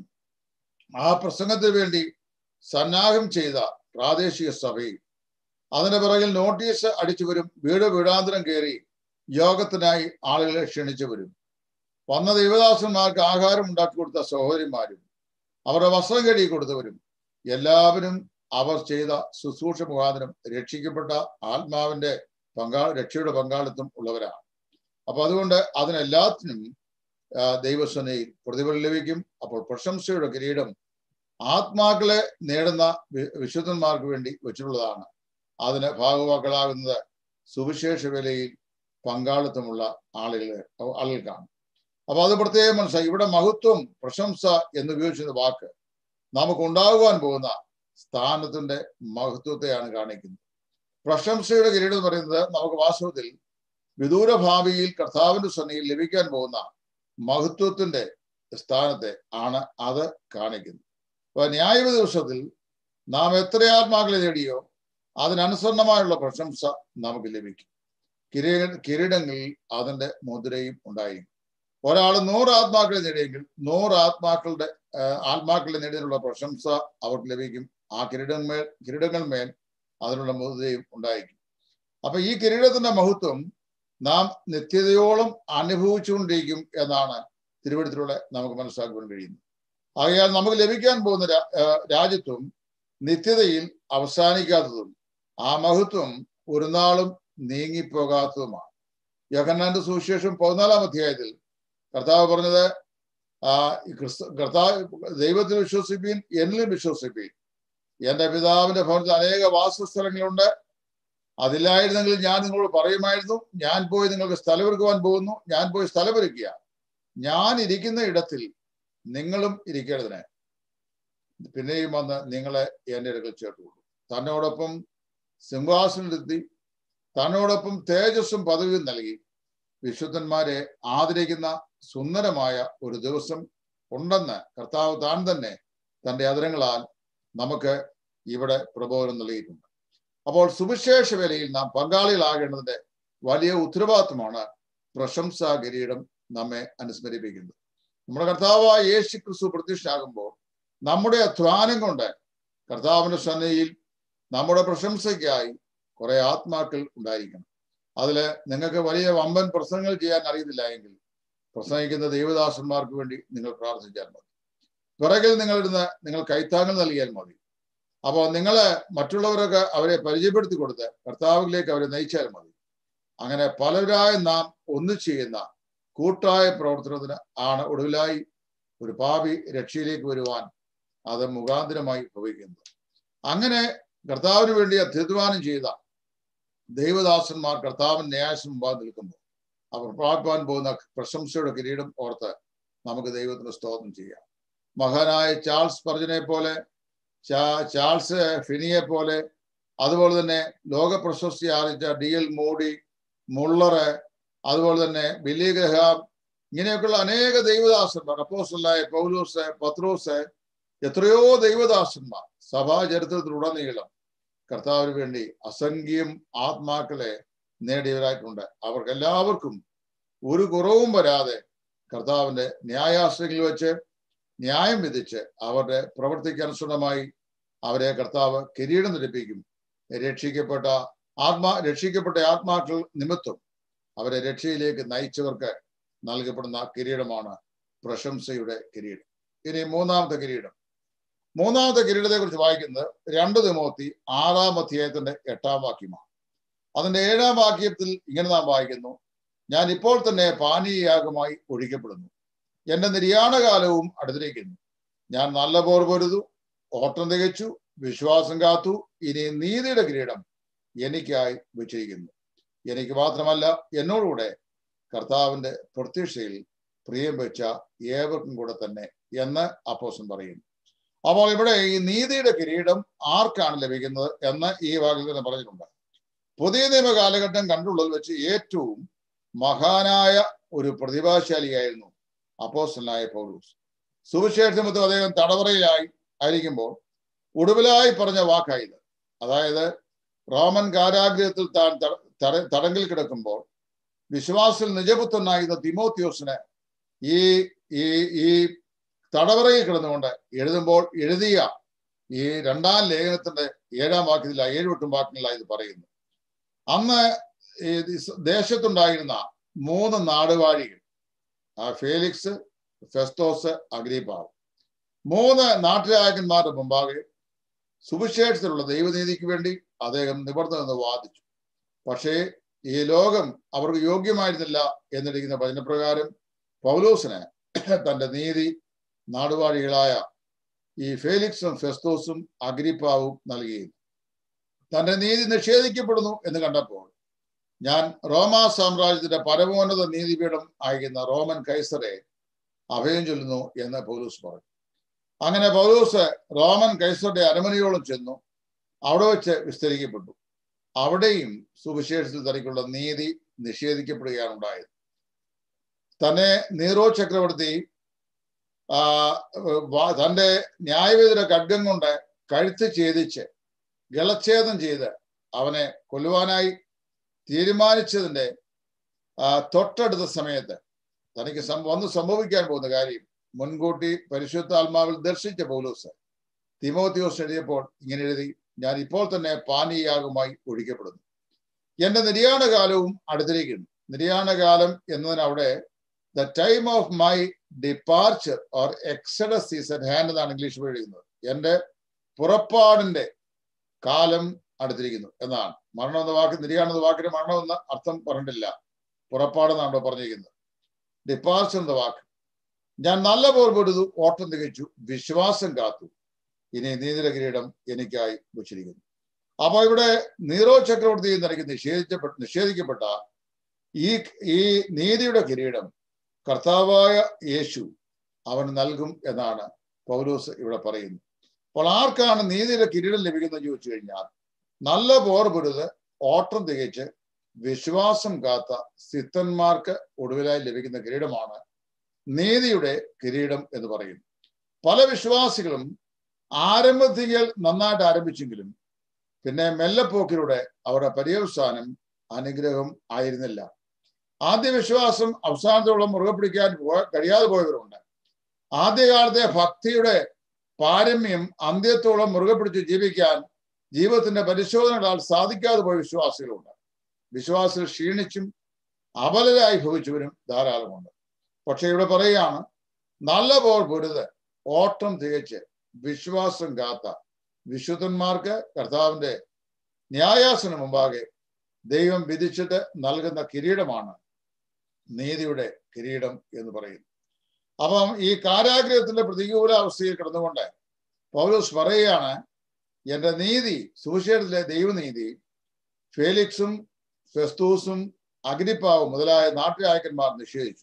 A: ആ പ്രസംഗത്തിന് വേണ്ടി സന്നാഹം ചെയ്ത പ്രാദേശിക സഭയിൽ അതിന്റെ പിറകിൽ നോട്ടീസ് അടിച്ചു വരും വീട് വീടാന്തരം കയറി യോഗത്തിനായി ആളുകളെ ക്ഷണിച്ചു വരും വന്ന ദൈവദാസന്മാർക്ക് ആഹാരം ഉണ്ടാക്കി കൊടുത്ത സഹോദരിമാരും അവരുടെ വസ്ത്രം കഴുകി കൊടുത്തവരും എല്ലാവരും അവർ ചെയ്ത ശുശ്രൂഷ മുഖാന്തരം രക്ഷിക്കപ്പെട്ട ആത്മാവിന്റെ പങ്കാ രക്ഷയുടെ പങ്കാളിത്തം ഉള്ളവരാണ് അപ്പൊ അതുകൊണ്ട് അതിനെല്ലാത്തിനും ദൈവസ്വനയിൽ പ്രതിഫലം ലഭിക്കും അപ്പോൾ പ്രശംസയുടെ കിരീടം ആത്മാക്കളെ നേടുന്ന വിശുദ്ധന്മാർക്ക് വേണ്ടി വെച്ചിട്ടുള്ളതാണ് അതിന് ഭാഗവാക്കളാകുന്നത് സുവിശേഷ വിലയിൽ പങ്കാളിത്തമുള്ള ആളുകൾ ആളുകൾക്കാണ് അപ്പൊ അത് പ്രത്യേകം മനസ്സിലായി ഇവിടെ മഹത്വം പ്രശംസ എന്ന് ഉപയോഗിച്ചിരുന്ന വാക്ക് നമുക്ക് ഉണ്ടാകുവാൻ പോകുന്ന സ്ഥാനത്തിന്റെ മഹത്വത്തെയാണ് കാണിക്കുന്നത് പ്രശംസയുടെ കിരീടം എന്ന് പറയുന്നത് നമുക്ക് വാസ്തവത്തിൽ വിദൂര ഭാവിയിൽ കർത്താവിന്റെ സന്നിയിൽ ലഭിക്കാൻ പോകുന്ന മഹത്വത്തിന്റെ സ്ഥാനത്തെ ആണ് അത് കാണിക്കുന്നത് അപ്പൊ ന്യായവ ദിവസത്തിൽ നാം എത്ര ആത്മാക്കളെ നേടിയോ അതിനനുസരണമായുള്ള പ്രശംസ നമുക്ക് ലഭിക്കും കിരീട കിരീടങ്ങളിൽ അതിന്റെ മുദ്രയും ഉണ്ടായിരിക്കും ഒരാൾ നൂറ് ആത്മാക്കളെ നേടിയെങ്കിൽ നൂറ് ആത്മാക്കളുടെ ആത്മാക്കളെ നേടിയതിനുള്ള പ്രശംസ അവർക്ക് ലഭിക്കും ആ കിരീടന്മേൽ കിരീടങ്ങൾ അതിനുള്ള മുദ്രയും ഉണ്ടായിരിക്കും അപ്പൊ ഈ കിരീടത്തിന്റെ മഹത്വം നാം നിത്യതയോളം അനുഭവിച്ചുകൊണ്ടിരിക്കും എന്നാണ് തിരുവനന്തപുരത്തിലൂടെ നമുക്ക് മനസ്സിലാക്കുവാൻ കഴിയുന്നത് ആകയാൽ നമുക്ക് ലഭിക്കാൻ പോകുന്ന രാജ്യത്വം നിത്യതയിൽ അവസാനിക്കാത്തതും ആ മഹത്വം ഒരു നാളും നീങ്ങിപ്പോകാത്തതുമാണ് യോഹന്നാന്റെ സുവിശേഷം പതിനാലാം അധ്യായത്തിൽ കർത്താവ് പറഞ്ഞത് ആ ക്രിസ്തു കർത്താവ് ദൈവത്തിൽ വിശ്വസിപ്പീൻ എന്നിലും വിശ്വസിപ്പീൻ എന്റെ പിതാവിന്റെ ഭവനത്തിൽ അനേക വാസസ്ഥലങ്ങളുണ്ട് അതില്ലായിരുന്നെങ്കിൽ ഞാൻ നിങ്ങളോട് പറയുമായിരുന്നു ഞാൻ പോയി നിങ്ങൾക്ക് സ്ഥലമൊരുക്കുവാൻ പോകുന്നു ഞാൻ പോയി സ്ഥലമൊരുക്കുക ഞാൻ ഇരിക്കുന്ന ഇടത്തിൽ നിങ്ങളും ഇരിക്കേണ്ടതിന് പിന്നെയും വന്ന് നിങ്ങളെ എൻ്റെ അടുക്കൽ ചേർത്തുകൊള്ളു തന്നോടൊപ്പം സിംഹാസനത്തിലെത്തി തന്നോടൊപ്പം തേജസ്സും പദവിയും നൽകി വിശുദ്ധന്മാരെ ആദരിക്കുന്ന സുന്ദരമായ ഒരു ദിവസം ഉണ്ടെന്ന് കർത്താവ് താൻ തന്നെ തന്റെ അതരങ്ങളാൽ നമുക്ക് ഇവിടെ പ്രബോധനം നൽകിയിട്ടുണ്ട് അപ്പോൾ സുവിശേഷ വേലയിൽ നാം പങ്കാളികളാകേണ്ടതിന്റെ വലിയ ഉത്തരവാദിത്വമാണ് പ്രശംസാ കിരീടം നമ്മെ അനുസ്മരിപ്പിക്കുന്നത് നമ്മുടെ കർത്താവായ യേശു ക്രിസ്തു പ്രത്യക്ഷനാകുമ്പോൾ നമ്മുടെ അധ്വാനം കൊണ്ട് കർത്താവിന്റെ സന്നയിൽ നമ്മുടെ പ്രശംസയ്ക്കായി കുറെ ആത്മാക്കൾ ഉണ്ടായിരിക്കണം അതില് നിങ്ങൾക്ക് വലിയ വമ്പൻ പ്രസംഗങ്ങൾ ചെയ്യാൻ അറിയത്തില്ല എങ്കിൽ പ്രസംഗിക്കുന്ന ദൈവദാസന്മാർക്ക് വേണ്ടി നിങ്ങൾ പ്രാർത്ഥിച്ചാൽ മതി പിറകിൽ നിങ്ങളിരുന്ന് നിങ്ങൾ കൈത്താങ്ങൾ നൽകിയാൽ മതി അപ്പോൾ നിങ്ങളെ മറ്റുള്ളവരൊക്കെ അവരെ പരിചയപ്പെടുത്തി കൊടുത്ത് കർത്താവിലേക്ക് അവരെ നയിച്ചാൽ മതി അങ്ങനെ പലരായ നാം ഒന്നിച്ചു ചെയ്യുന്ന കൂട്ടായ പ്രവർത്തനത്തിന് ആണ് ഒടുവിലായി ഒരു പാപി രക്ഷയിലേക്ക് വരുവാൻ അത് മുഖാന്തരമായി ഭവിക്കുന്നത് അങ്ങനെ കർത്താവിന് വേണ്ടി അധ്യധ്വാനം ചെയ്ത ദൈവദാസന്മാർ കർത്താവിൻ ന്യായസം മുമ്പാകെ നിൽക്കുമ്പോൾ അവർ പ്രാപിപ്പാൻ പോകുന്ന പ്രശംസയുടെ കിരീടം ഓർത്ത് നമുക്ക് ദൈവത്തിന് സ്തോത്രം ചെയ്യാം മഹാനായ ചാൾസ് പർജനെ പോലെ ചാൾസ് ഫിനിയെ പോലെ അതുപോലെ തന്നെ ലോക പ്രശസ്തി ആർജിച്ച ഡി എൽ മോഡി മുള്ളറ് അതുപോലെ തന്നെ ബില്ലി ഗ്രഹാം ഇങ്ങനെയൊക്കെയുള്ള അനേക ദൈവദാസന്മാർ അപ്പോസലായ പൗലോസ് പത്രോസ് എത്രയോ ദൈവദാസന്മാർ സഭാ ചരിത്രത്തിലുടനീളം കർത്താവിന് വേണ്ടി അസംഖ്യം ആത്മാക്കളെ നേടിയവരായിട്ടുണ്ട് അവർക്ക് എല്ലാവർക്കും ഒരു കുറവും വരാതെ കർത്താവിന്റെ ന്യായാശ്രയിൽ വെച്ച് ന്യായം വിധിച്ച് അവരുടെ പ്രവൃത്തിക്ക് അനുസൃതമായി അവരെ കർത്താവ് കിരീടം ധരിപ്പിക്കും രക്ഷിക്കപ്പെട്ട ആത്മാ രക്ഷിക്കപ്പെട്ട ആത്മാക്കൾ നിമിത്തം അവരെ രക്ഷയിലേക്ക് നയിച്ചവർക്ക് നൽകപ്പെടുന്ന കിരീടമാണ് പ്രശംസയുടെ കിരീടം ഇനി മൂന്നാമത്തെ കിരീടം മൂന്നാമത്തെ കിരീടത്തെ കുറിച്ച് വായിക്കുന്നത് രണ്ട് തിമോത്തി ആറാം അധ്യായത്തിന്റെ എട്ടാം വാക്യമാണ് അതിന്റെ ഏഴാം വാക്യത്തിൽ ഇങ്ങനെ നാം വായിക്കുന്നു ഞാൻ ഇപ്പോൾ തന്നെ പാനീയയാഗമായി ഒഴിക്കപ്പെടുന്നു എന്റെ നിര്യാണകാലവും അടുത്തിരിക്കുന്നു ഞാൻ നല്ല പോർ പൊരുതു ഓട്ടം തികച്ചു വിശ്വാസം കാത്തു ഇനി നീതിയുടെ കിരീടം എനിക്കായി വെച്ചിരിക്കുന്നു എനിക്ക് മാത്രമല്ല എന്നോടുകൂടെ കർത്താവിന്റെ പ്രത്യക്ഷയിൽ പ്രിയം വെച്ച ഏവർക്കും കൂടെ തന്നെ എന്ന് അപ്പോസൻ പറയുന്നു അപ്പോൾ ഇവിടെ ഈ നീതിയുടെ കിരീടം ആർക്കാണ് ലഭിക്കുന്നത് എന്ന് ഈ വാക്കിൽ തന്നെ പറഞ്ഞിട്ടുണ്ട് പുതിയ നിയമ കാലഘട്ടം കണ്ടുള്ളതിൽ വെച്ച് ഏറ്റവും മഹാനായ ഒരു പ്രതിഭാശാലിയായിരുന്നു അപ്പോസ്റ്റലായ പൗലൂസ് സുവിശേഷമത്തും അദ്ദേഹം തടവറയിലായി ആയിരിക്കുമ്പോൾ ഒടുവിലായി പറഞ്ഞ വാക്കായത് അതായത് റോമൻ കാരാഗ്രഹത്തിൽ താൻ തടങ്കിൽ കിടക്കുമ്പോൾ വിശ്വാസിൽ നിജപുത്രനായിരുന്ന തിമോത്യോസിന് ഈ ഈ ഈ തടവറയിൽ കിടന്നുകൊണ്ട് എഴുതുമ്പോൾ എഴുതിയ ഈ രണ്ടാം ലേഖനത്തിന്റെ ഏഴാം വാക്യത്തില ഏഴുവെട്ടും വാക്യങ്ങളിലായി ഇത് പറയുന്നു അന്ന് ഈ ദേശത്തുണ്ടായിരുന്ന മൂന്ന് നാടുവാഴികൾ ആ ഫേലിക്സ് ഫെസ്തോസ് അഗ്രീപാവ് മൂന്ന് നാട്ടുരാജന്മാരുടെ മുമ്പാകെ സുവിശേഷത്തിലുള്ള ദൈവനീതിക്ക് വേണ്ടി അദ്ദേഹം നിവർന്നു നിന്ന് വാദിച്ചു പക്ഷേ ഈ ലോകം അവർക്ക് യോഗ്യമായിരുന്നില്ല എന്നിരിക്കുന്ന വചനപ്രകാരം പൗലോസിന് തന്റെ നീതി നാടുവാഴികളായ ഈ ഫേലിക്സും ഫെസ്തോസും അഗ്രിപ്പാവും നൽകിയിരുന്നു തന്റെ നീതി നിഷേധിക്കപ്പെടുന്നു എന്ന് കണ്ടപ്പോൾ ഞാൻ റോമാ സാമ്രാജ്യത്തിന്റെ പരമോന്നത നീതിപീഠം അയക്കുന്ന റോമൻ കൈസറെ അഭയം ചൊല്ലുന്നു എന്ന് പൗലൂസ് പറഞ്ഞു അങ്ങനെ പൗലൂസ് റോമൻ കൈസറുടെ അരമനയോളം ചെന്നു അവിടെ വെച്ച് വിസ്തരിക്കപ്പെട്ടു അവിടെയും സുവിശേഷത്തിൽ തനിക്കുള്ള നീതി നിഷേധിക്കപ്പെടുകയാണ് ഉണ്ടായത് തന്നെ നീറോ ചക്രവർത്തി ആ തന്റെ ന്യായവിധിയുടെ ഖഡ്ഗം കൊണ്ട് കഴുത്ത് ഛേദിച്ച് ഗളച്ഛേദം ചെയ്ത് അവനെ കൊല്ലുവാനായി തീരുമാനിച്ചതിന്റെ തൊട്ടടുത്ത സമയത്ത് തനിക്ക് വന്ന് സംഭവിക്കാൻ പോകുന്ന കാര്യം മുൻകൂട്ടി പരിശുദ്ധാത്മാവിൽ ദർശിച്ച പൗലൂസ് തിമോത്തിയോസ് എഴുതിയപ്പോൾ ഇങ്ങനെ എഴുതി ഞാൻ ഇപ്പോൾ തന്നെ പാനീയാകുമായി ഒഴിക്കപ്പെടുന്നു എന്റെ നിര്യാണ കാലവും അടുത്തിരിക്കുന്നു നിര്യാണ കാലം എന്നതിനവിടെ the time of my departure or exodus is at hand എന്നാണ് ഇംഗ്ലീഷ് എഴുതുന്നത് എന്റെ പുറപ്പാടിന്റെ കാലം അടുത്തിരിക്കുന്നു എന്നാണ് മരണം എന്ന വാക്ക് നിര്യാണം എന്ന വാക്കിന് മരണം എന്ന അർത്ഥം പറഞ്ഞിട്ടില്ല പുറപ്പാടെന്നാണ് പറഞ്ഞിരിക്കുന്നത് ഡിപ്പാർച്ചർ എന്ന വാക്ക് ഞാൻ നല്ല പോർ പൊടുതു ഓട്ടം തികച്ചു വിശ്വാസം കാത്തു ഇനി നീതിര കിരീടം എനിക്കായി വെച്ചിരിക്കുന്നു അപ്പൊ ഇവിടെ നീറോ ചക്രവർത്തി നിനക്ക് നിഷേധിച്ചപ്പെട്ട നിഷേധിക്കപ്പെട്ട ഈ ഈ നീതിയുടെ കിരീടം കർത്താവായ യേശു അവൻ നൽകും എന്നാണ് പൗലോസ് ഇവിടെ പറയുന്നത് അപ്പോൾ ആർക്കാണ് നീതിയുടെ കിരീടം ലഭിക്കുന്നത് ചോദിച്ചു കഴിഞ്ഞാൽ നല്ല പോർ പൊരുത് ഓട്ടം തികച്ച് വിശ്വാസം കാത്ത സിദ്ധന്മാർക്ക് ഒടുവിലായി ലഭിക്കുന്ന കിരീടമാണ് നീതിയുടെ കിരീടം എന്ന് പറയുന്നു പല വിശ്വാസികളും ആരംഭത്തിൽ നന്നായിട്ട് ആരംഭിച്ചെങ്കിലും പിന്നെ മെല്ലപ്പോക്കിലൂടെ അവരുടെ പര്യവസാനം അനുഗ്രഹം ആയിരുന്നില്ല ആദ്യ വിശ്വാസം അവസാനത്തോളം മുറുകെ പിടിക്കാൻ കഴിയാതെ പോയവരുണ്ട് ആദ്യകാലത്തെ ഭക്തിയുടെ പാരമ്യം അന്ത്യത്തോളം മുറുകെ പിടിച്ച് ജീവിക്കാൻ ജീവിതത്തിന്റെ പരിശോധനകളാൽ സാധിക്കാതെ പോയ വിശ്വാസികളുണ്ട് വിശ്വാസികൾ ക്ഷീണിച്ചും അബലരായി ഭവിച്ചവരും ധാരാളമുണ്ട് പക്ഷെ ഇവിടെ പറയുകയാണ് നല്ല പോർ പൊരുത് ഓട്ടം തികച്ച് വിശ്വാസം കാത്ത വിശുദ്ധന്മാർക്ക് കർത്താവിന്റെ ന്യായാസന മുമ്പാകെ ദൈവം വിധിച്ചിട്ട് നൽകുന്ന കിരീടമാണ് നീതിയുടെ കിരീടം എന്ന് പറയുന്നു അപ്പം ഈ കാരാഗ്രഹത്തിന്റെ പ്രതികൂല അവസ്ഥയിൽ കിടന്നുകൊണ്ട് പൗലോസ് പറയുകയാണ് എന്റെ നീതി സുവിശേഷത്തിലെ ദൈവനീതി ഫേലിക്സും ഫെസ്തൂസും അഗ്നിപ്പാവും മുതലായ നാട്ടുരായക്കന്മാർ നിഷേധിച്ചു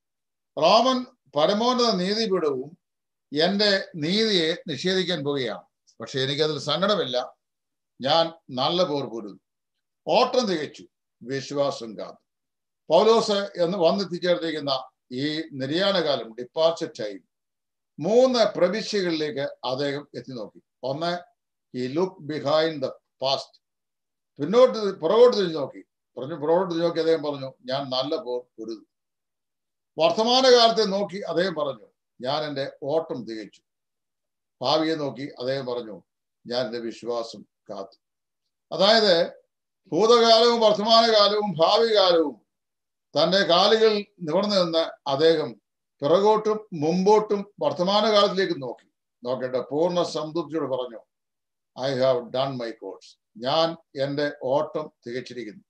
A: റോമൻ പരമോന്നത നീതിപീഠവും എന്റെ നീതിയെ നിഷേധിക്കാൻ പോവുകയാണ് പക്ഷെ എനിക്കതിൽ സങ്കടമില്ല ഞാൻ നല്ല പോർ പൊരുതു ഓട്ടം തികച്ചു വിശ്വാസം കാത്തു പൗലോസ് എന്ന് വന്നെത്തിച്ചേർത്തിരിക്കുന്ന ഈ നിര്യാണകാലം ഡിപ്പാർച്ചർ ടൈം മൂന്ന് പ്രവിശ്യകളിലേക്ക് അദ്ദേഹം എത്തി നോക്കി ഒന്ന് ഈ ലുക്ക് ബിഹൈൻഡ് ദ പാസ്റ്റ് പിന്നോട്ട് പുറകോട്ട് തിരിഞ്ഞു നോക്കി പറഞ്ഞു പുറകോട്ട് തിരിഞ്ഞു നോക്കി അദ്ദേഹം പറഞ്ഞു ഞാൻ നല്ല പോർ പൊരുതു വർത്തമാനകാലത്തെ നോക്കി അദ്ദേഹം പറഞ്ഞു ഞാൻ എൻ്റെ ഓട്ടം തികച്ചു ഭാവിയെ നോക്കി അദ്ദേഹം പറഞ്ഞു ഞാൻ എൻ്റെ വിശ്വാസം കാത്തു അതായത് ഭൂതകാലവും വർത്തമാനകാലവും ഭാവി കാലവും തൻ്റെ കാലുകൾ നിവർന്നു നിന്ന് അദ്ദേഹം പിറകോട്ടും മുമ്പോട്ടും വർത്തമാനകാലത്തിലേക്ക് നോക്കി നോക്കട്ടെ പൂർണ്ണ സംതൃപ്തിയോട് പറഞ്ഞു I have done my course ഞാൻ എൻ്റെ ഓട്ടം തികച്ചിരിക്കുന്നു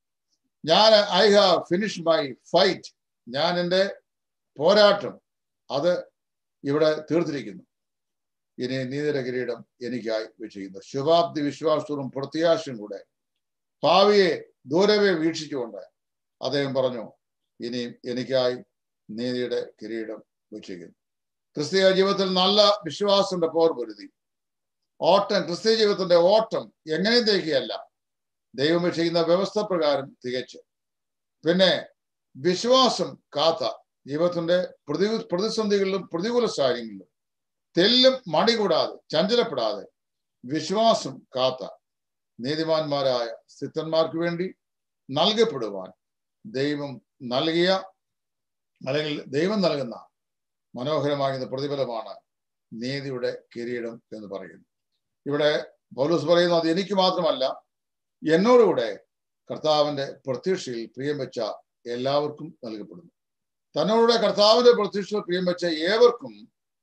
A: ഞാൻ I have finish my fight ഞാൻ എൻ്റെ പോരാട്ടം അത് ഇവിടെ തീർത്തിരിക്കുന്നു ഇനി നീതിര കിരീടം എനിക്കായി വെച്ചിരിക്കുന്നു ശുഭാബ്ദി വിശ്വാസത്തോടും പ്രത്യാശയും കൂടെ ഭാവിയെ ദൂരവെ വീക്ഷിച്ചുകൊണ്ട് അദ്ദേഹം പറഞ്ഞു ഇനി എനിക്കായി നീതിയുടെ കിരീടം വെച്ചിരിക്കുന്നു ക്രിസ്തീയ ജീവിതത്തിൽ നല്ല വിശ്വാസത്തിന്റെ പോർ പൊരുതി ഓട്ടം ക്രിസ്തീയ ജീവിതത്തിന്റെ ഓട്ടം എങ്ങനെയും തേക്കുകയല്ല ദൈവം ചെയ്യുന്ന വ്യവസ്ഥ പ്രകാരം തികച്ച് പിന്നെ വിശ്വാസം കാത്ത ജീവിതത്തിന്റെ പ്രതി പ്രതിസന്ധികളിലും പ്രതികൂല സാഹചര്യങ്ങളിലും തെല്ലും മടി കൂടാതെ ചഞ്ചലപ്പെടാതെ വിശ്വാസം കാത്ത നീതിമാന്മാരായ സിദ്ധന്മാർക്ക് വേണ്ടി നൽകപ്പെടുവാൻ ദൈവം നൽകിയ അല്ലെങ്കിൽ ദൈവം നൽകുന്ന മനോഹരമാകുന്ന പ്രതിഫലമാണ് നീതിയുടെ കിരീടം എന്ന് പറയുന്നു ഇവിടെ പൗലൂസ് പറയുന്നു അത് എനിക്ക് മാത്രമല്ല എന്നോടുകൂടെ കർത്താവിന്റെ പ്രത്യക്ഷയിൽ പ്രിയം വെച്ച എല്ലാവർക്കും നൽകപ്പെടുന്നു തന്നോടുകൂടെ കർത്താവിന്റെ പ്രത്യക്ഷയിൽ പ്രിയം വെച്ച ഏവർക്കും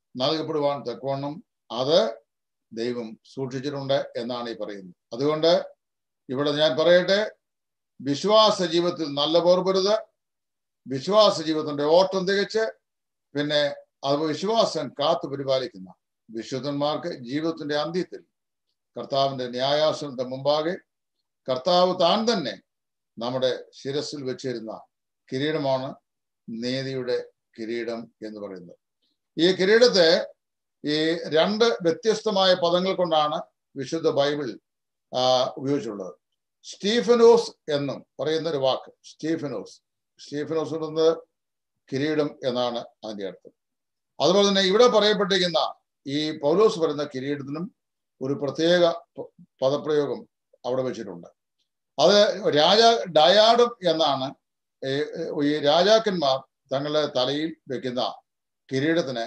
A: നൽകപ്പെടുവാൻ തക്കവണ്ണം അത് ദൈവം സൂക്ഷിച്ചിട്ടുണ്ട് എന്നാണ് ഈ പറയുന്നത് അതുകൊണ്ട് ഇവിടെ ഞാൻ പറയട്ടെ വിശ്വാസ ജീവിതത്തിൽ നല്ല പോർപരുത് വിശ്വാസ ജീവിതത്തിന്റെ ഓട്ടം തികച്ച് പിന്നെ അത് വിശ്വാസം കാത്തു പരിപാലിക്കുന്ന വിശുദ്ധന്മാർക്ക് ജീവിതത്തിന്റെ അന്ത്യത്തിൽ കർത്താവിന്റെ ന്യായാസനത്തെ മുമ്പാകെ കർത്താവ് താൻ തന്നെ നമ്മുടെ ശിരസിൽ വെച്ചിരുന്ന കിരീടമാണ് നീതിയുടെ കിരീടം എന്ന് പറയുന്നത് ഈ കിരീടത്തെ ഈ രണ്ട് വ്യത്യസ്തമായ പദങ്ങൾ കൊണ്ടാണ് വിശുദ്ധ ബൈബിൾ ആ, ഉപയോഗിച്ചിട്ടുള്ളത് സ്റ്റീഫനോസ് എന്നും പറയുന്ന ഒരു വാക്ക് സ്റ്റീഫനോസ് സ്റ്റീഫനോസ് എന്നത് കിരീടം എന്നാണ് അതിന്റെ അർത്ഥം അതുപോലെ തന്നെ ഇവിടെ പറയപ്പെട്ടിരിക്കുന്ന ഈ പൗലോസ് പറയുന്ന കിരീടത്തിനും ഒരു പ്രത്യേക പ- പദപ്രയോഗം അവിടെ വെച്ചിട്ടുണ്ട് അത് രാജ ഡയാഡം എന്നാണ് ഈ ഈ രാജാക്കന്മാർ തങ്ങളുടെ തലയിൽ വെക്കുന്ന കിരീടത്തിന്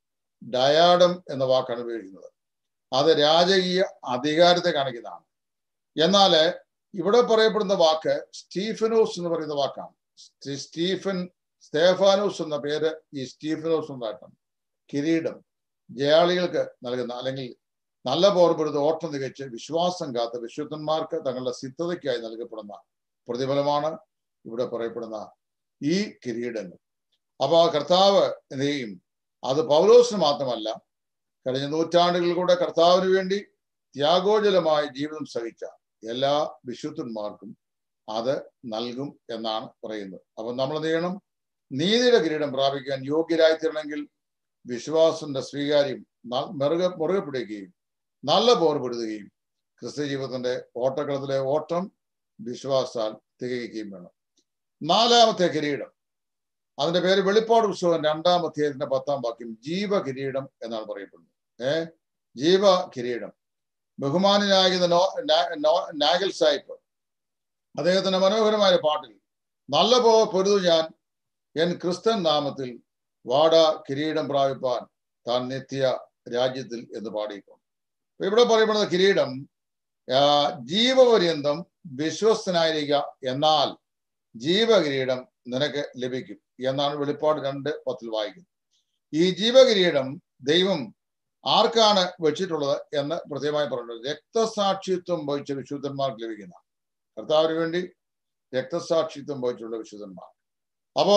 A: ഡയാഡം എന്ന വാക്കാണ് ഉപയോഗിക്കുന്നത് അത് രാജകീയ അധികാരത്തെ കാണിക്കുന്നതാണ് എന്നാൽ ഇവിടെ പറയപ്പെടുന്ന വാക്ക് സ്റ്റീഫനോസ് എന്ന് പറയുന്ന വാക്കാണ് സ്റ്റീ- സ്റ്റീഫൻ സ്തേഫാനോസ് എന്ന പേര് ഈ സ്റ്റീഫനോസ് എന്നായിട്ടാണ് കിരീടം ജയാളികൾക്ക് നൽകുന്ന അല്ലെങ്കിൽ നല്ല പോർപ്പെടുത്ത ഓട്ടം തികച്ച് വിശ്വാസം കാത്ത വിശുദ്ധന്മാർക്ക് തങ്ങളുടെ സിദ്ധതയ്ക്കായി നൽകപ്പെടുന്ന പ്രതിഫലമാണ് ഇവിടെ പറയപ്പെടുന്ന ഈ കിരീടങ്ങൾ അപ്പൊ ആ കർത്താവ് എന്ത് ചെയ്യും അത് പൗലോസിന് മാത്രമല്ല കഴിഞ്ഞ നൂറ്റാണ്ടുകളിൽ കൂടെ കർത്താവിന് വേണ്ടി ത്യാഗോജലമായ ജീവിതം സഹിച്ച എല്ലാ വിശുദ്ധന്മാർക്കും അത് നൽകും എന്നാണ് പറയുന്നത് അപ്പൊ നമ്മൾ എന്ത് ചെയ്യണം നീതിയുടെ കിരീടം പ്രാപിക്കാൻ യോഗ്യരായി തീരണമെങ്കിൽ വിശ്വാസത്തിന്റെ സ്വീകാര്യം ന- മുറുകെ മുറുകെ പിടിക്കുകയും നല്ല പോർപ്പെടുത്തുകയും ക്രിസ്ത്യ ജീവിതത്തിന്റെ ഓട്ടക്കളത്തിലെ ഓട്ടം വിശ്വാസാൽ തികയ്ക്കുകയും വേണം നാലാമത്തെ കിരീടം അതിന്റെ പേര് വെളിപ്പാട് പുസ്തകം രണ്ടാം അധ്യായത്തിന്റെ പത്താം വാക്യം ജീവ കിരീടം എന്നാണ് പറയപ്പെടുന്നത് ഏ ജീവ കിരീടം ബഹുമാനായിരുന്ന നോ നാ- നോ- നാഗൽ സാഹിബ് അദ്ദേഹത്തിന്റെ മനോഹരമായ ഒരു പാട്ടിൽ നല്ല പോ പൊരുതു ഞാൻ എൻ ക്രിസ്ത്യൻ നാമത്തിൽ വാട കിരീടം പ്രാപിപ്പാൻ താൻ നിത്യ രാജ്യത്തിൽ എന്ന് പാടിയിട്ടുണ്ട് അപ്പൊ ഇവിടെ പറയപ്പെടുന്ന കിരീടം ആ, ജീവപര്യന്തം വിശ്വസ്തനായിരിക്കുക എന്നാൽ ജീവകിരീടം നിനക്ക് ലഭിക്കും എന്നാണ് വെളിപ്പാട് രണ്ട് പത്തിൽ വായിക്കുന്നത് ഈ ജീവകിരീടം ദൈവം ആർക്കാണ് വെച്ചിട്ടുള്ളത് എന്ന് പ്രത്യേകമായി പറഞ്ഞിട്ടുണ്ട് രക്തസാക്ഷിത്വം വഹിച്ച വിശുദ്ധന്മാർക്ക് ലഭിക്കുന്ന കർത്താവിന് വേണ്ടി രക്തസാക്ഷിത്വം വഹിച്ചുള്ള വിശുദ്ധന്മാർ അപ്പോ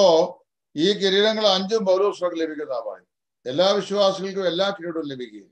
A: ഈ കിരീടങ്ങൾ അഞ്ചും പൗരോസ്വർക്ക് ലഭിക്കുന്നതാണ് എല്ലാ വിശ്വാസികൾക്കും എല്ലാ കിരീടവും ലഭിക്കുകയില്ല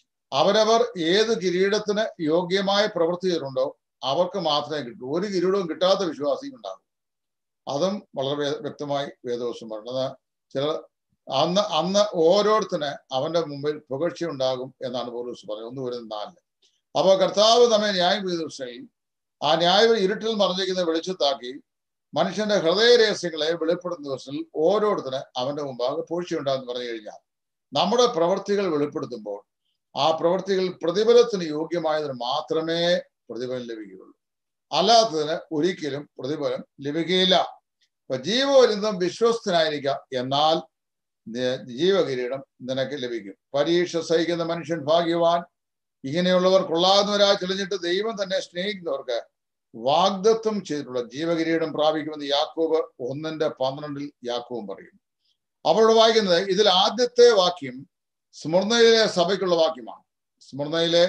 A: അവരവർ ഏത് കിരീടത്തിന് യോഗ്യമായ പ്രവൃത്തി ചെയ്തിട്ടുണ്ടോ അവർക്ക് മാത്രമേ കിട്ടൂ ഒരു കിരീടവും കിട്ടാത്ത വിശ്വാസിയും ഉണ്ടാകും അതും വളരെ വേ- വ്യക്തമായി വേദവശം പറഞ്ഞത് ചില അന്ന് അന്ന് ഓരോരുത്തന് അവന്റെ മുമ്പിൽ പുകഴ്ച ഉണ്ടാകും എന്നാണ് പൗലോസ് പറഞ്ഞത് ഒന്ന് വരുന്ന നാലില് അപ്പൊ കർത്താവ് നമ്മെ ന്യായം ചെയ്ത ദിവസങ്ങളിൽ ആ ന്യായം ഇരുട്ടിൽ മറിഞ്ഞിരിക്കുന്ന വെളിച്ചത്താക്കി മനുഷ്യന്റെ ഹൃദയ രഹസ്യങ്ങളെ വെളിപ്പെടുത്തുന്ന ദിവസത്തിൽ ഓരോരുത്തന് അവന്റെ മുമ്പാകെ പൂഴ്ചയുണ്ടാകുമെന്ന് പറഞ്ഞു കഴിഞ്ഞാൽ നമ്മുടെ പ്രവൃത്തികൾ വെളിപ്പെടുത്തുമ്പോൾ ആ പ്രവൃത്തികൾ പ്രതിഫലത്തിന് യോഗ്യമായതിന് മാത്രമേ പ്രതിഫലം ലഭിക്കുകയുള്ളൂ അല്ലാത്തതിന് ഒരിക്കലും പ്രതിഫലം ലഭിക്കുകയില്ല അപ്പൊ ജീവപര്യന്തം വിശ്വസ്തനായിരിക്കുക എന്നാൽ നി- ജീവകിരീടം നിനക്ക് ലഭിക്കും പരീക്ഷ സഹിക്കുന്ന മനുഷ്യൻ ഭാഗ്യവാൻ ഇങ്ങനെയുള്ളവർ കൊള്ളാവുന്നവരായി തെളിഞ്ഞിട്ട് ദൈവം തന്നെ സ്നേഹിക്കുന്നവർക്ക് വാഗ്ദത്വം ചെയ്തിട്ടുള്ള ജീവകിരീടം പ്രാപിക്കുമെന്ന് യാക്കോബ് ഒന്നിന്റെ പന്ത്രണ്ടിൽ യാക്കോബും പറയും അവരോട് വായിക്കുന്നത് ഇതിൽ ആദ്യത്തെ വാക്യം സ്മൃണയിലെ സഭയ്ക്കുള്ള വാക്യമാണ് സ്മൃണയിലെ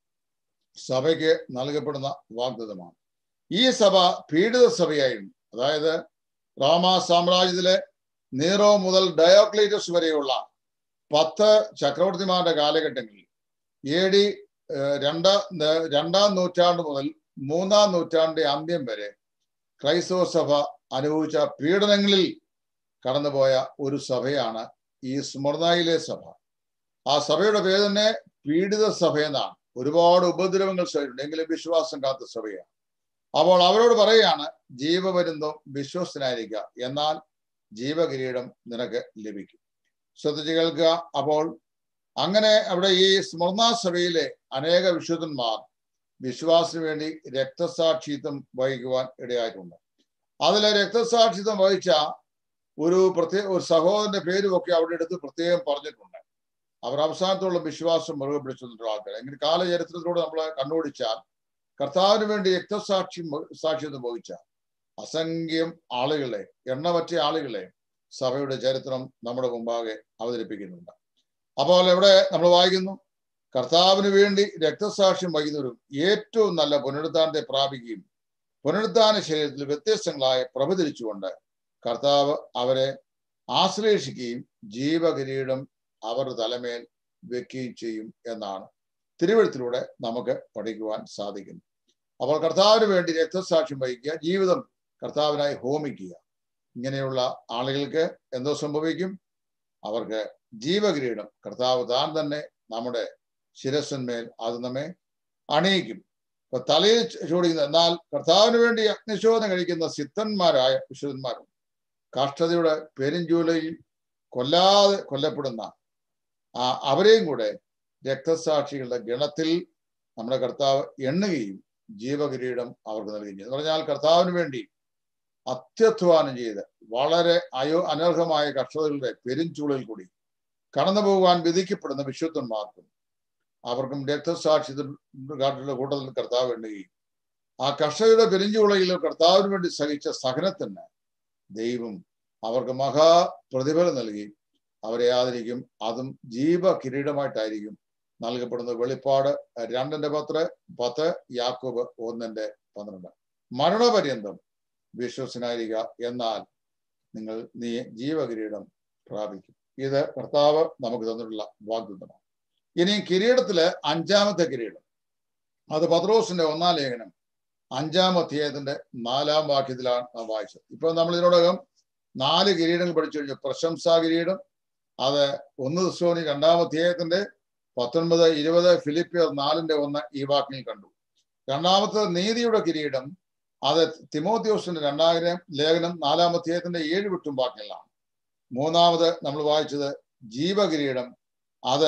A: സഭയ്ക്ക് നൽകപ്പെടുന്ന വാഗ്ദത്തമാണ് ഈ സഭ പീഡിത സഭയായും അതായത് റോമ സാമ്രാജ്യത്തിലെ നീറോ മുതൽ ഡയോക്ലീറ്റസ് വരെയുള്ള പത്ത് ചക്രവർത്തിമാരുടെ കാലഘട്ടങ്ങളിൽ എ ഡി രണ്ടാം രണ്ടാം നൂറ്റാണ്ട് മുതൽ മൂന്നാം നൂറ്റാണ്ടിന്റെ അന്ത്യം വരെ ക്രൈസ്തവ സഭ അനുഭവിച്ച പീഡനങ്ങളിൽ കടന്നുപോയ ഒരു സഭയാണ് ഈ സ്മൃണയിലെ സഭ ആ സഭയുടെ പേര് തന്നെ പീഡിത സഭ എന്നാണ് ഒരുപാട് ഉപദ്രവങ്ങൾ സഹിച്ചിട്ടുണ്ട് എങ്കിലും വിശ്വാസം കാത്ത സഭയാണ് അപ്പോൾ അവരോട് പറയുകയാണ് ജീവപര്യന്തം വിശ്വസ്തനായിരിക്കുക എന്നാൽ ജീവകിരീടം നിനക്ക് ലഭിക്കും ശ്രദ്ധിച്ചു കേൾക്കുക അപ്പോൾ അങ്ങനെ അവിടെ ഈ സ്മൃണ സഭയിലെ അനേക വിശുദ്ധന്മാർ വിശ്വാസത്തിന് വേണ്ടി രക്തസാക്ഷിത്വം വഹിക്കുവാൻ ഇടയായിട്ടുണ്ട് അതിലെ രക്തസാക്ഷിത്വം വഹിച്ച ഒരു പ്രത്യേക ഒരു സഹോദരന്റെ പേരുമൊക്കെ അവിടെ എടുത്ത് പ്രത്യേകം പറഞ്ഞിട്ടുണ്ട് അവർ അവസാനത്തോളം വിശ്വാസം മുറുകെ പിടിച്ചിട്ടുള്ള ആൾക്കാർ എങ്ങനെ കാലചരിത്രത്തിലൂടെ നമ്മൾ കണ്ടുപിടിച്ചാൽ കർത്താവിന് വേണ്ടി രക്തസാക്ഷി സാക്ഷിത്വം വഹിച്ച അസംഖ്യം ആളുകളെ എണ്ണമറ്റ ആളുകളെ സഭയുടെ ചരിത്രം നമ്മുടെ മുമ്പാകെ അവതരിപ്പിക്കുന്നുണ്ട് അപ്പോൾ ഇവിടെ നമ്മൾ വായിക്കുന്നു കർത്താവിന് വേണ്ടി രക്തസാക്ഷ്യം വഹിക്കുന്നവരും ഏറ്റവും നല്ല പുനരുദ്ധാനത്തെ പ്രാപിക്കുകയും പുനരുദ്ധാന ശരീരത്തിൽ വ്യത്യസ്തങ്ങളായ പ്രഭ ധരിച്ചുകൊണ്ട് കർത്താവ് അവരെ ആശ്ലേഷിക്കുകയും ജീവകിരീടം അവരുടെ തലമേൽ വെക്കുകയും ചെയ്യും എന്നാണ് തിരുവഴുത്തിലൂടെ നമുക്ക് പഠിക്കുവാൻ സാധിക്കുന്നു അപ്പോൾ കർത്താവിന് വേണ്ടി രക്തസാക്ഷ്യം വഹിക്കുക ജീവിതം കർത്താവിനായി ഹോമിക്കുക ഇങ്ങനെയുള്ള ആളുകൾക്ക് എന്തോ സംഭവിക്കും അവർക്ക് ജീവകിരീടം കർത്താവ് താൻ തന്നെ നമ്മുടെ ശിരസിന്മേൽ അത് നമ്മെ അണിയിക്കും ഇപ്പൊ തലയിൽ ചൂടിക്കുന്ന എന്നാൽ കർത്താവിന് വേണ്ടി അഗ്നിശോധന കഴിക്കുന്ന സിദ്ധന്മാരായ വിശുദ്ധന്മാരും കാഷ്ടതയുടെ പെരുംജൂലയിൽ കൊല്ലാതെ കൊല്ലപ്പെടുന്ന ആ അവരെയും കൂടെ രക്തസാക്ഷികളുടെ ഗണത്തിൽ നമ്മുടെ കർത്താവ് എണ്ണുകയും ജീവകിരീടം അവർക്ക് നൽകുകയും ചെയ്തു എന്ന് പറഞ്ഞാൽ കർത്താവിന് വേണ്ടി അത്യധ്വാനം ചെയ്ത് വളരെ അയോ അനർഹമായ കർഷകരുടെ പെരുംചൂളിൽ കൂടി കടന്നു പോകുവാൻ വിധിക്കപ്പെടുന്ന വിശുദ്ധന്മാർക്കും അവർക്കും രക്തസാക്ഷികളുടെ കൂട്ടത്തിൽ കർത്താവ് എണ്ണുകയും ആ കർഷകരുടെ പെരിഞ്ചുളയിൽ കർത്താവിന് വേണ്ടി സഹിച്ച സഹനത്തിന് ദൈവം അവർക്ക് മഹാ പ്രതിഫലം നൽകി അവരെ ആദരിക്കും അതും ജീവ കിരീടമായിട്ടായിരിക്കും നൽകപ്പെടുന്നത് വെളിപ്പാട് രണ്ടിന്റെ പത്ത് പത്ത് യാക്കോബ് ഒന്നിന്റെ പന്ത്രണ്ട് മരണപര്യന്തം വിശ്വസനായിരിക്കുക എന്നാൽ നിങ്ങൾ നീ ജീവകിരീടം പ്രാപിക്കും ഇത് കർത്താവ് നമുക്ക് തന്നിട്ടുള്ള വാഗ്ദത്തമാണ് ഇനി കിരീടത്തില് അഞ്ചാമത്തെ കിരീടം അത് പത്രോസിന്റെ ഒന്നാം ലേഖനം അഞ്ചാം അധ്യായത്തിന്റെ നാലാം വാക്യത്തിലാണ് നാം വായിച്ചത് ഇപ്പൊ നമ്മൾ ഇതിനോടകം നാല് കിരീടങ്ങൾ പഠിച്ചു കഴിഞ്ഞു പ്രശംസാ കിരീടം അത് ഒന്ന് ദിവസോനി രണ്ടാം അധ്യായത്തിന്റെ പത്തൊൻപത് ഇരുപത് ഫിലിപ്പിയർ നാലിന്റെ ഒന്ന് ഈ വാക്കിൽ കണ്ടു രണ്ടാമത്തത് നീതിയുടെ കിരീടം അത് തിമോത്യോസിന്റെ രണ്ടായിരം ലേഖനം നാലാം അധ്യായത്തിന്റെ ഏഴ് വിട്ടും വാക്കിലാണ് മൂന്നാമത് നമ്മൾ വായിച്ചത് ജീവകിരീടം അത്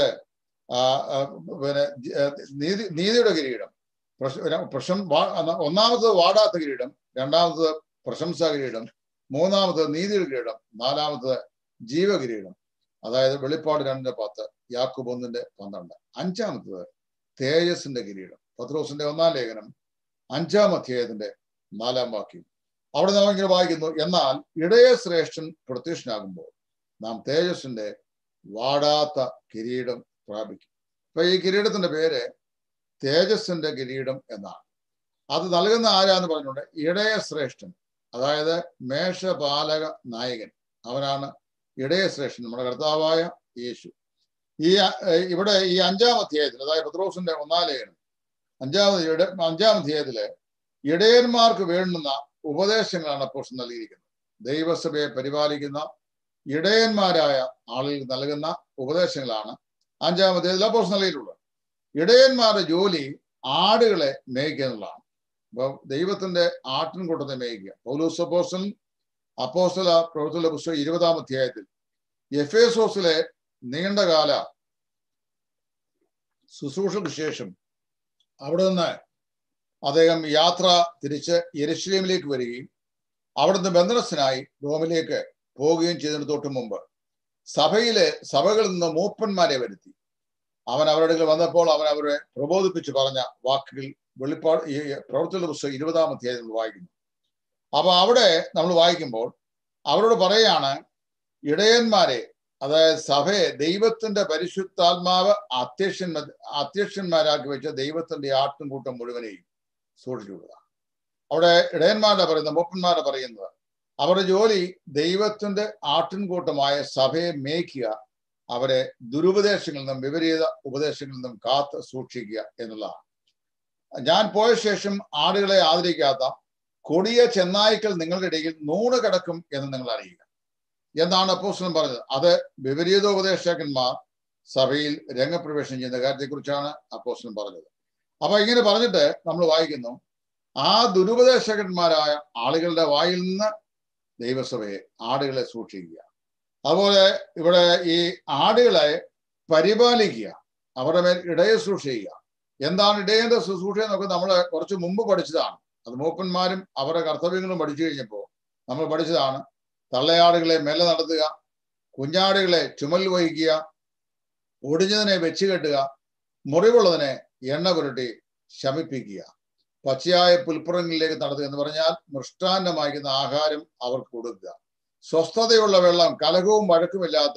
A: പിന്നെ നീതി നീതിയുടെ കിരീടം പ്രശം ഒന്നാമത്തത് വാടാത്ത കിരീടം രണ്ടാമത്തത് പ്രശംസാ കിരീടം മൂന്നാമത്തത് നീതിയുടെ കിരീടം നാലാമത്തത് ജീവകിരീടം അതായത് വെളിപ്പാട് രണ്ടിന്റെ പത്ത് യാക്കൂബ് ഒന്നിന്റെ പന്ത്രണ്ട് അഞ്ചാമത്തത് തേജസിന്റെ കിരീടം പത്രോസിന്റെ ഒന്നാം ലേഖനം അഞ്ചാം അധ്യായത്തിന്റെ നാലാം വാക്യം അവിടെ നാം ഇങ്ങനെ വായിക്കുന്നു എന്നാൽ ഇടയ ശ്രേഷ്ഠൻ പ്രത്യക്ഷനാകുമ്പോൾ നാം തേജസ്സിന്റെ വാടാത്ത കിരീടം പ്രാപിക്കും ഇപ്പൊ ഈ കിരീടത്തിന്റെ പേര് തേജസ്സിന്റെ കിരീടം എന്നാണ് അത് നൽകുന്ന ആരാന്ന് പറഞ്ഞുകൊണ്ട് ഇടയ ശ്രേഷ്ഠൻ അതായത് മേഷപാലക നായകൻ അവനാണ് ഇടയ ശ്രേഷ്ഠൻ നമ്മുടെ കർത്താവായ യേശു ഈ ഇവിടെ ഈ അഞ്ചാം അധ്യായത്തിൽ അതായത് പത്രോസിന്റെ ഒന്നാം ലേഖനം അഞ്ചാമത് ഇട അഞ്ചാം അധ്യായത്തില് ഇടയന്മാർക്ക് വേണ്ടുന്ന ഉപദേശങ്ങളാണ് അപ്പോഷൻ നൽകിയിരിക്കുന്നത് ദൈവസഭയെ പരിപാലിക്കുന്ന ഇടയന്മാരായ ആളുകൾ നൽകുന്ന ഉപദേശങ്ങളാണ് അഞ്ചാം അധ്യായത്തിൽ അപ്പോഷൻ നൽകിയിട്ടുള്ളത് ഇടയന്മാരുടെ ജോലി ആടുകളെ മേയ്ക്കുക എന്നുള്ളതാണ് അപ്പൊ ദൈവത്തിന്റെ ആട്ടിൻകൂട്ടത്തെ മേയ്ക്കുക പൗലൂസ് അപ്പോസ്റ്റൽ അപ്പോസ്റ്റല പ്രവർത്തന പുസ്തകം ഇരുപതാം അധ്യായത്തിൽ എഫേസോസിലെ നീണ്ടകാല ശുശ്രൂഷയ്ക്ക് ശേഷം അവിടെ നിന്ന് അദ്ദേഹം യാത്ര തിരിച്ച് യെരുഷലേമിലേക്ക് വരികയും അവിടുന്ന് ബന്ധനസ്ഥനായി റോമിലേക്ക് പോവുകയും ചെയ്തതിന് തൊട്ട് മുമ്പ് സഭയിലെ സഭകളിൽ നിന്ന് മൂപ്പന്മാരെ വരുത്തി അവൻ അവരുടെ വന്നപ്പോൾ അവൻ അവരെ പ്രബോധിപ്പിച്ച് പറഞ്ഞ വാക്കുകൾ വെളിപ്പാട് ഈ പ്രവർത്തന പുസ്തകം ഇരുപതാം അധ്യായത്തിൽ വായിക്കുന്നു അപ്പൊ അവിടെ നമ്മൾ വായിക്കുമ്പോൾ അവരോട് പറയാണ് ഇടയന്മാരെ അതായത് സഭയെ ദൈവത്തിന്റെ പരിശുദ്ധാത്മാവ് അധ്യക്ഷൻ അധ്യക്ഷന്മാരാക്കി വെച്ച ദൈവത്തിന്റെ ആട്ടുംകൂട്ടം മുഴുവനെയും സൂക്ഷിച്ചുകൊള്ളുക അവിടെ ഇടയന്മാരുടെ പറയുന്നത് മൂപ്പന്മാരുടെ പറയുന്നത് അവരുടെ ജോലി ദൈവത്തിന്റെ ആട്ടിൻകൂട്ടമായ സഭയെ മേയ്ക്കുക അവരെ ദുരുപദേശങ്ങളിൽ നിന്നും വിപരീത ഉപദേശങ്ങളിൽ നിന്നും കാത്ത് സൂക്ഷിക്കുക എന്നുള്ളതാണ് ഞാൻ പോയ ശേഷം ആടുകളെ ആദരിക്കാത്ത കൊടിയ ചെന്നായ്ക്കൾ നിങ്ങളുടെ ഇടയിൽ നൂണ് കിടക്കും എന്ന് നിങ്ങൾ അറിയുക എന്നാണ് അപ്പോസ്റ്റലൻ പറഞ്ഞത് അത് വിപരീതോപദേശകന്മാർ സഭയിൽ രംഗപ്രവേശനം ചെയ്യുന്ന കാര്യത്തെക്കുറിച്ചാണ് അപ്പോസ്റ്റലൻ പറഞ്ഞത് അപ്പൊ ഇങ്ങനെ പറഞ്ഞിട്ട് നമ്മൾ വായിക്കുന്നു ആ ദുരുപദേശകന്മാരായ ആളുകളുടെ വായിൽ നിന്ന് ദൈവസഭയെ ആടുകളെ സൂക്ഷിക്കുക അതുപോലെ ഇവിടെ ഈ ആടുകളെ പരിപാലിക്കുക അവരുടെ മേൽ ഇടയ ശുശ്രൂഷ ചെയ്യുക എന്താണ് ഇടയന്റെ ശുശ്രൂഷ എന്നൊക്കെ നമ്മൾ കുറച്ച് മുമ്പ് പഠിച്ചതാണ് അത് മൂപ്പന്മാരും അവരുടെ കർത്തവ്യങ്ങളും പഠിച്ചു കഴിഞ്ഞപ്പോൾ നമ്മൾ പഠിച്ചതാണ് തള്ളയാടുകളെ മെല്ലെ നടത്തുക കുഞ്ഞാടുകളെ ചുമൽ വഹിക്കുക ഒടിഞ്ഞതിനെ വെച്ച് കെട്ടുക മുറിവുള്ളതിനെ എണ്ണ പുരട്ടി ശമിപ്പിക്കുക പച്ചയായ പുൽപ്പുറങ്ങളിലേക്ക് നടത്തുക എന്ന് പറഞ്ഞാൽ മൃഷ്ടാന്നമായിരിക്കുന്ന ആഹാരം അവർക്ക് കൊടുക്കുക സ്വസ്ഥതയുള്ള വെള്ളം കലകവും വഴക്കുമില്ലാത്ത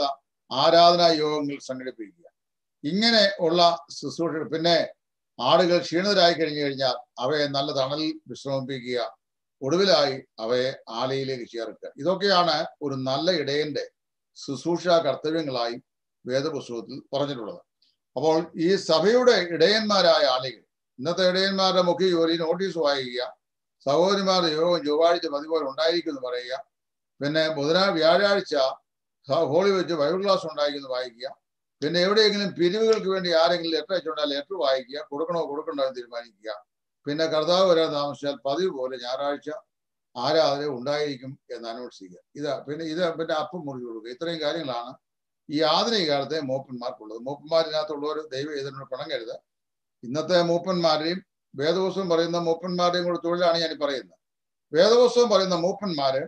A: ആരാധനാ യോഗങ്ങൾ സംഘടിപ്പിക്കുക ഇങ്ങനെ ഉള്ള ശുശ്രൂഷ പിന്നെ ആടുകൾ ക്ഷീണിതരായി കഴിഞ്ഞു കഴിഞ്ഞാൽ അവയെ നല്ല തണലിൽ വിശ്രമിപ്പിക്കുക ഒടുവിലായി അവയെ ആലയിലേക്ക് ചേർക്കുക ഇതൊക്കെയാണ് ഒരു നല്ല ഇടയന്റെ ശുശ്രൂഷ കർത്തവ്യങ്ങളായി വേദപുസ്തകത്തിൽ പറഞ്ഞിട്ടുള്ളത് അപ്പോൾ ഈ സഭയുടെ ഇടയന്മാരായ ആളുകൾ ഇന്നത്തെ ഇടയന്മാരുടെ മുഖ്യ ജോലി നോട്ടീസ് വായിക്കുക സഹോദരിമാരുടെ യോഗം ചൊവ്വാഴ്ച പതിപോലെ ഉണ്ടായിരിക്കും എന്ന് പറയുക പിന്നെ ബുധനാ വ്യാഴാഴ്ച ഹോളി വെച്ച് ബൈബിൾ ക്ലാസ് ഉണ്ടായിരിക്കുന്നു വായിക്കുക പിന്നെ എവിടെയെങ്കിലും പിരിവുകൾക്ക് വേണ്ടി ആരെങ്കിലും ലെറ്റർ അയച്ചുകൊണ്ടാൽ ലെറ്റർ വായിക്കുക കൊടുക്കണോ കൊടുക്കണ്ടോ എന്ന് തീരുമാനിക്കുക പിന്നെ കർത്താവ് വരാൻ താമസിച്ചാൽ പതിവ് പോലെ ഞായറാഴ്ച ആരാധന ഉണ്ടായിരിക്കും എന്ന് അനൗൺസ് ചെയ്യുക ഇതാ പിന്നെ ഇത് പിന്നെ അപ്പം മുറിച്ച് കൊടുക്കുക ഇത്രയും കാര്യങ്ങളാണ് ഈ ആധുനിക കാലത്തെ മൂപ്പന്മാർക്കുള്ളത് മൂപ്പന്മാരിനകത്തുള്ളവർ ദൈവം ഇതിനോട് പണങ്ങരുത് ഇന്നത്തെ മൂപ്പന്മാരെയും വേദപുസ്തകം പറയുന്ന മൂപ്പന്മാരുടെയും കൂടെ തൊഴിലാണ് ഞാൻ പറയുന്നത് വേദപുസ്തകം പറയുന്ന മൂപ്പന്മാര്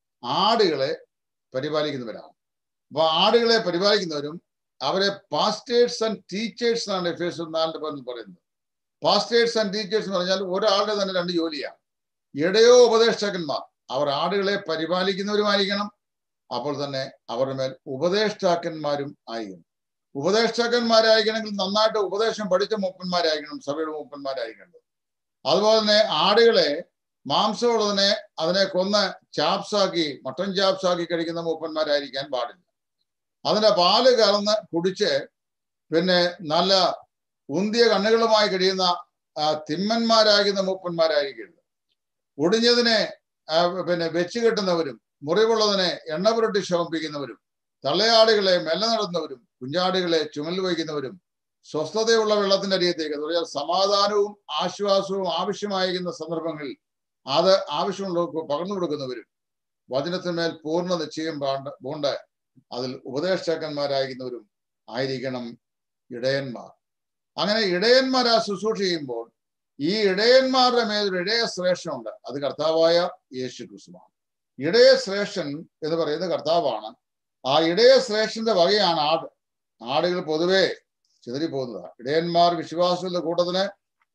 A: ആടുകളെ പരിപാലിക്കുന്നവരാണ് അപ്പൊ ആടുകളെ പരിപാലിക്കുന്നവരും അവരെ പാസ്റ്റേഴ്സ് ആൻഡ് ടീച്ചേഴ്സ് എന്നാണ് എഫേസ് നാലിന്റെ പതിൽ പറയുന്നത് പാസ്റ്റേഴ്സ് ആൻഡ് ടീച്ചേഴ്സ് എന്ന് പറഞ്ഞാൽ ഒരാളുടെ തന്നെ രണ്ട് ജോലിയാണ് ഇടയോ ഉപദേഷ്ടകന്മാർ അവർ ആടുകളെ പരിപാലിക്കുന്നവരുമായിരിക്കണം അപ്പോൾ തന്നെ അവരുടെ മേൽ ഉപദേഷ്ടാക്കന്മാരും ആയിരിക്കണം ഉപദേഷ്ടാക്കന്മാരായിരിക്കണമെങ്കിൽ നന്നായിട്ട് ഉപദേശം പഠിച്ച മൂപ്പന്മാരായിരിക്കണം സഭയുടെ മൂപ്പന്മാരായിരിക്കേണ്ടത് അതുപോലെ തന്നെ ആടുകളെ മാംസമുള്ളതിനെ അതിനെ കൊന്ന് ചാപ്സാക്കി മട്ടൻ ചാപ്സാക്കി കഴിക്കുന്ന മൂപ്പന്മാരായിരിക്കാൻ പാടില്ല അതിന്റെ പാല് കലർന്ന് കുടിച്ച് പിന്നെ നല്ല ഉന്തിയ കണ്ണുകളുമായി കഴിയുന്ന തിമ്മന്മാരാകുന്ന മൂപ്പന്മാരായിരിക്കരുത് ഒടിഞ്ഞതിനെ പിന്നെ വെച്ച് കെട്ടുന്നവരും മുറിവുള്ളതിനെ എണ്ണ പുരട്ടി ശമിപ്പിക്കുന്നവരും തള്ളയാടുകളെ മെല്ലെ നടന്നവരും കുഞ്ഞാടുകളെ ചുമൽ വഹിക്കുന്നവരും സ്വസ്ഥതയുള്ള വെള്ളത്തിന്റെ അരിയത്തേക്ക് എന്ന് പറഞ്ഞാൽ സമാധാനവും ആശ്വാസവും ആവശ്യമായിരിക്കുന്ന സന്ദർഭങ്ങളിൽ അത് ആവശ്യമുള്ളവർക്ക് പകർന്നു കൊടുക്കുന്നവരും വചനത്തിന്മേൽ പൂർണ്ണ നിശ്ചയം പാണ്ട് പൂണ്ട് അതിൽ ഉപദേഷ്ടാക്കന്മാരായിരിക്കുന്നവരും ആയിരിക്കണം ഇടയന്മാർ അങ്ങനെ ഇടയന്മാരാ ശുശ്രൂഷ ചെയ്യുമ്പോൾ ഈ ഇടയന്മാരുടെ മേൽ ഒരു ഇടയ ശ്രേഷ്ഠനുണ്ട് അത് കർത്താവായ യേശു ക്രിസ്തുവാണ് ഇടയ ശ്രേഷ്ഠൻ എന്ന് പറയുന്നത് കർത്താവാണ് ആ ഇടയ ശ്രേഷ്ഠന്റെ വകയാണ് ആട് ആടുകൾ പൊതുവെ ചിതറിപ്പോകുന്നതാണ് ഇടയന്മാർ വിശ്വാസത്തിന്റെ കൂട്ടത്തിന്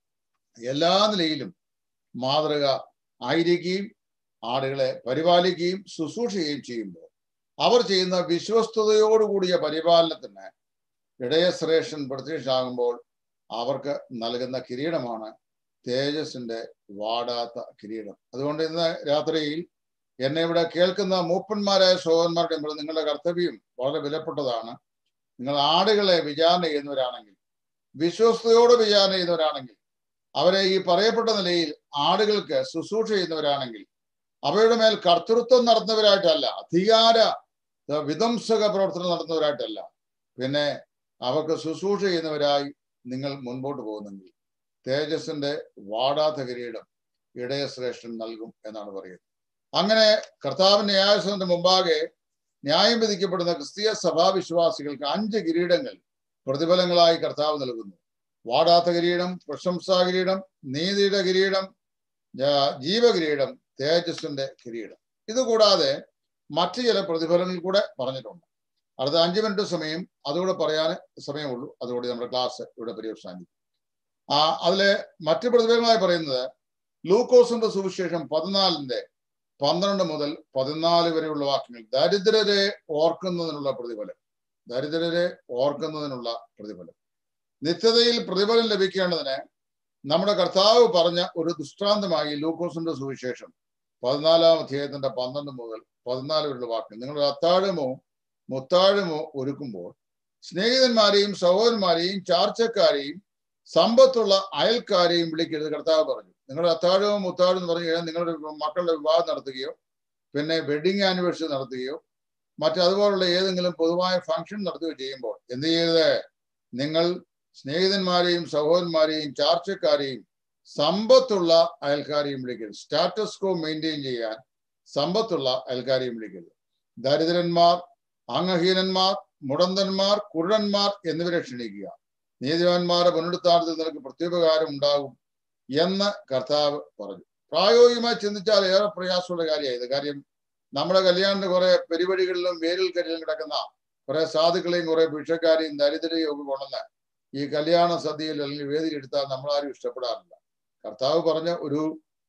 A: എല്ലാ നിലയിലും മാതൃക ആയിരിക്കുകയും ആടുകളെ പരിപാലിക്കുകയും ശുശ്രൂഷയും ചെയ്യുമ്പോൾ അവർ ചെയ്യുന്ന വിശ്വസ്തയോടുകൂടിയ പരിപാലനത്തിന് ഇടയശ്രേഷ്ഠൻ പ്രത്യക്ഷമാകുമ്പോൾ അവർക്ക് നൽകുന്ന കിരീടമാണ് തേജസിന്റെ വാടാത്ത കിരീടം അതുകൊണ്ട് ഇന്ന് രാത്രിയിൽ എന്നെ ഇവിടെ കേൾക്കുന്ന മൂപ്പന്മാരായ സഹോദരന്മാരുടെ മുമ്പിൽ നിങ്ങളുടെ കർത്തവ്യം വളരെ വിലപ്പെട്ടതാണ് നിങ്ങൾ ആടുകളെ വിചാരണ ചെയ്യുന്നവരാണെങ്കിൽ വിശ്വസ്തയോട് വിചാരണ ചെയ്യുന്നവരാണെങ്കിൽ അവരെ ഈ പറയപ്പെട്ട നിലയിൽ ആടുകൾക്ക് ശുശ്രൂഷ ചെയ്യുന്നവരാണെങ്കിൽ അവയുടെ മേൽ കർത്തൃത്വം നടത്തുന്നവരായിട്ടല്ല അധികാര വിധ്വംസക പ്രവർത്തനം നടത്തുന്നവരായിട്ടല്ല പിന്നെ അവർക്ക് ശുശ്രൂഷ ചെയ്യുന്നവരായി നിങ്ങൾ മുൻപോട്ട് പോകുന്നെങ്കിൽ തേജസ്സിന്റെ വാടാത്ത കിരീടം ഇടയശ്രേഷ്ഠൻ നൽകും എന്നാണ് പറയുന്നത് അങ്ങനെ കർത്താവിന്റെ ന്യായസനത്തിന്റെ മുമ്പാകെ ന്യായം വിധിക്കപ്പെടുന്ന ക്രിസ്തീയ സഭാവിശ്വാസികൾക്ക് അഞ്ച് കിരീടങ്ങൾ പ്രതിഫലങ്ങളായി കർത്താവ് നൽകുന്നു വാടാത്ത കിരീടം പ്രശംസാ കിരീടം നീതിയുടെ കിരീടം ജീവകിരീടം തേജസ്സിന്റെ കിരീടം ഇതുകൂടാതെ മറ്റു ചില പ്രതിഫലങ്ങൾ കൂടെ പറഞ്ഞിട്ടുണ്ട് അടുത്ത അഞ്ച് മിനിറ്റ് സമയം അതുകൂടെ പറയാൻ സമയമുള്ളൂ അതുകൂടി നമ്മുടെ ക്ലാസ് ഇവിടെ പര്യവസാനിക്കും ആ അതിലെ മറ്റു പ്രതിഫലങ്ങളായി പറയുന്നത് ലൂക്കോസിന്റെ സുവിശേഷം പതിനാലിന്റെ പന്ത്രണ്ട് മുതൽ പതിനാല് വരെയുള്ള വാക്യങ്ങൾ ദരിദ്രരെ ഓർക്കുന്നതിനുള്ള പ്രതിഫലം ദരിദ്രരെ ഓർക്കുന്നതിനുള്ള പ്രതിഫലം നിത്യതയിൽ പ്രതിഫലം ലഭിക്കേണ്ടതിന് നമ്മുടെ കർത്താവ് പറഞ്ഞ ഒരു ദൃഷ്ടാന്തമായി ലൂക്കോസിന്റെ സുവിശേഷം പതിനാലാം അധ്യായത്തിന്റെ പന്ത്രണ്ട് മുതൽ പതിനാല് വരെയുള്ള വാക്യം നിങ്ങൾ അത്താഴമോ മുത്താഴമോ ഒരുക്കുമ്പോൾ സ്നേഹിതന്മാരെയും സഹോദരന്മാരെയും ചാർച്ചക്കാരെയും സമ്പത്തുള്ള അയൽക്കാരെയും വിളിക്കരുത് കർത്താവ് പറഞ്ഞു നിങ്ങളുടെ അത്താഴവും മുത്താഴം എന്ന് പറഞ്ഞു കഴിഞ്ഞാൽ നിങ്ങളുടെ മക്കളുടെ വിവാഹം നടത്തുകയോ പിന്നെ വെഡിങ് ആനിവേഴ്സറി നടത്തുകയോ മറ്റതുപോലുള്ള ഏതെങ്കിലും പൊതുവായ ഫംഗ്ഷൻ നടത്തുകയോ ചെയ്യുമ്പോൾ എന്ത് ചെയ്ത് നിങ്ങൾ സ്നേഹിതന്മാരെയും സഹോദരന്മാരെയും ചാർച്ചക്കാരെയും സമ്പത്തുള്ള അയൽക്കാരെയും വിളിക്കരുത് സ്റ്റാറ്റസ് കോ മെയിൻറ്റെയിൻ ചെയ്യാൻ സമ്പത്തുള്ള അയൽക്കാരെയും വിളിക്കരുത് ദരിദ്രന്മാർ അംഗഹീനന്മാർ മുടന്തന്മാർ കുരുടന്മാർ എന്നിവരെ ക്ഷണിക്കുക നീതിവാന്മാരുടെ പുനരുത്ഥാനത്തിൽ നിനക്ക് പ്രത്യുപകാരം ഉണ്ടാകും എന്ന് കർത്താവ് പറഞ്ഞു പ്രായോഗികമായി ചിന്തിച്ചാൽ ഏറെ പ്രയാസമുള്ള കാര്യമായത് കാര്യം നമ്മുടെ കല്യാണത്തിന് കുറെ പെരുവഴികളിലും വേരിൽ കരിലും കിടക്കുന്ന കുറെ സാധുക്കളെയും കുറെ ഭിക്ഷക്കാരെയും ദരിദ്രരെയും ഒക്കെ കൊണ്ടുവന്ന് ഈ കല്യാണ സദ്യയിൽ അല്ലെങ്കിൽ വേദിയിൽ എടുത്താൽ നമ്മളാരും ഇഷ്ടപ്പെടാറില്ല കർത്താവ് പറഞ്ഞ ഒരു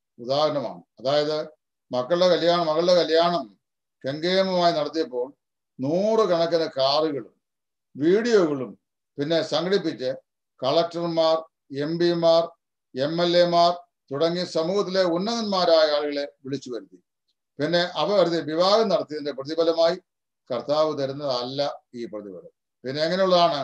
A: ഉദാഹരണമാണ് അതായത് മക്കളുടെ കല്യാണം മകളുടെ കല്യാണം കെങ്കേമമായി നടത്തിയപ്പോൾ നൂറുകണക്കിന് കാറുകളും വീഡിയോകളും പിന്നെ സംഘടിപ്പിച്ച് കളക്ടർമാർ എം പിമാർ എം എൽ എമാർ തുടങ്ങി സമൂഹത്തിലെ ഉന്നതന്മാരായ ആളുകളെ വിളിച്ചു വരുത്തി പിന്നെ അവർ വിവാഹം നടത്തിയതിന്റെ പ്രതിഫലമായി കർത്താവ് തരുന്നതല്ല ഈ പ്രതിഫലം പിന്നെ എങ്ങനെയുള്ളതാണ്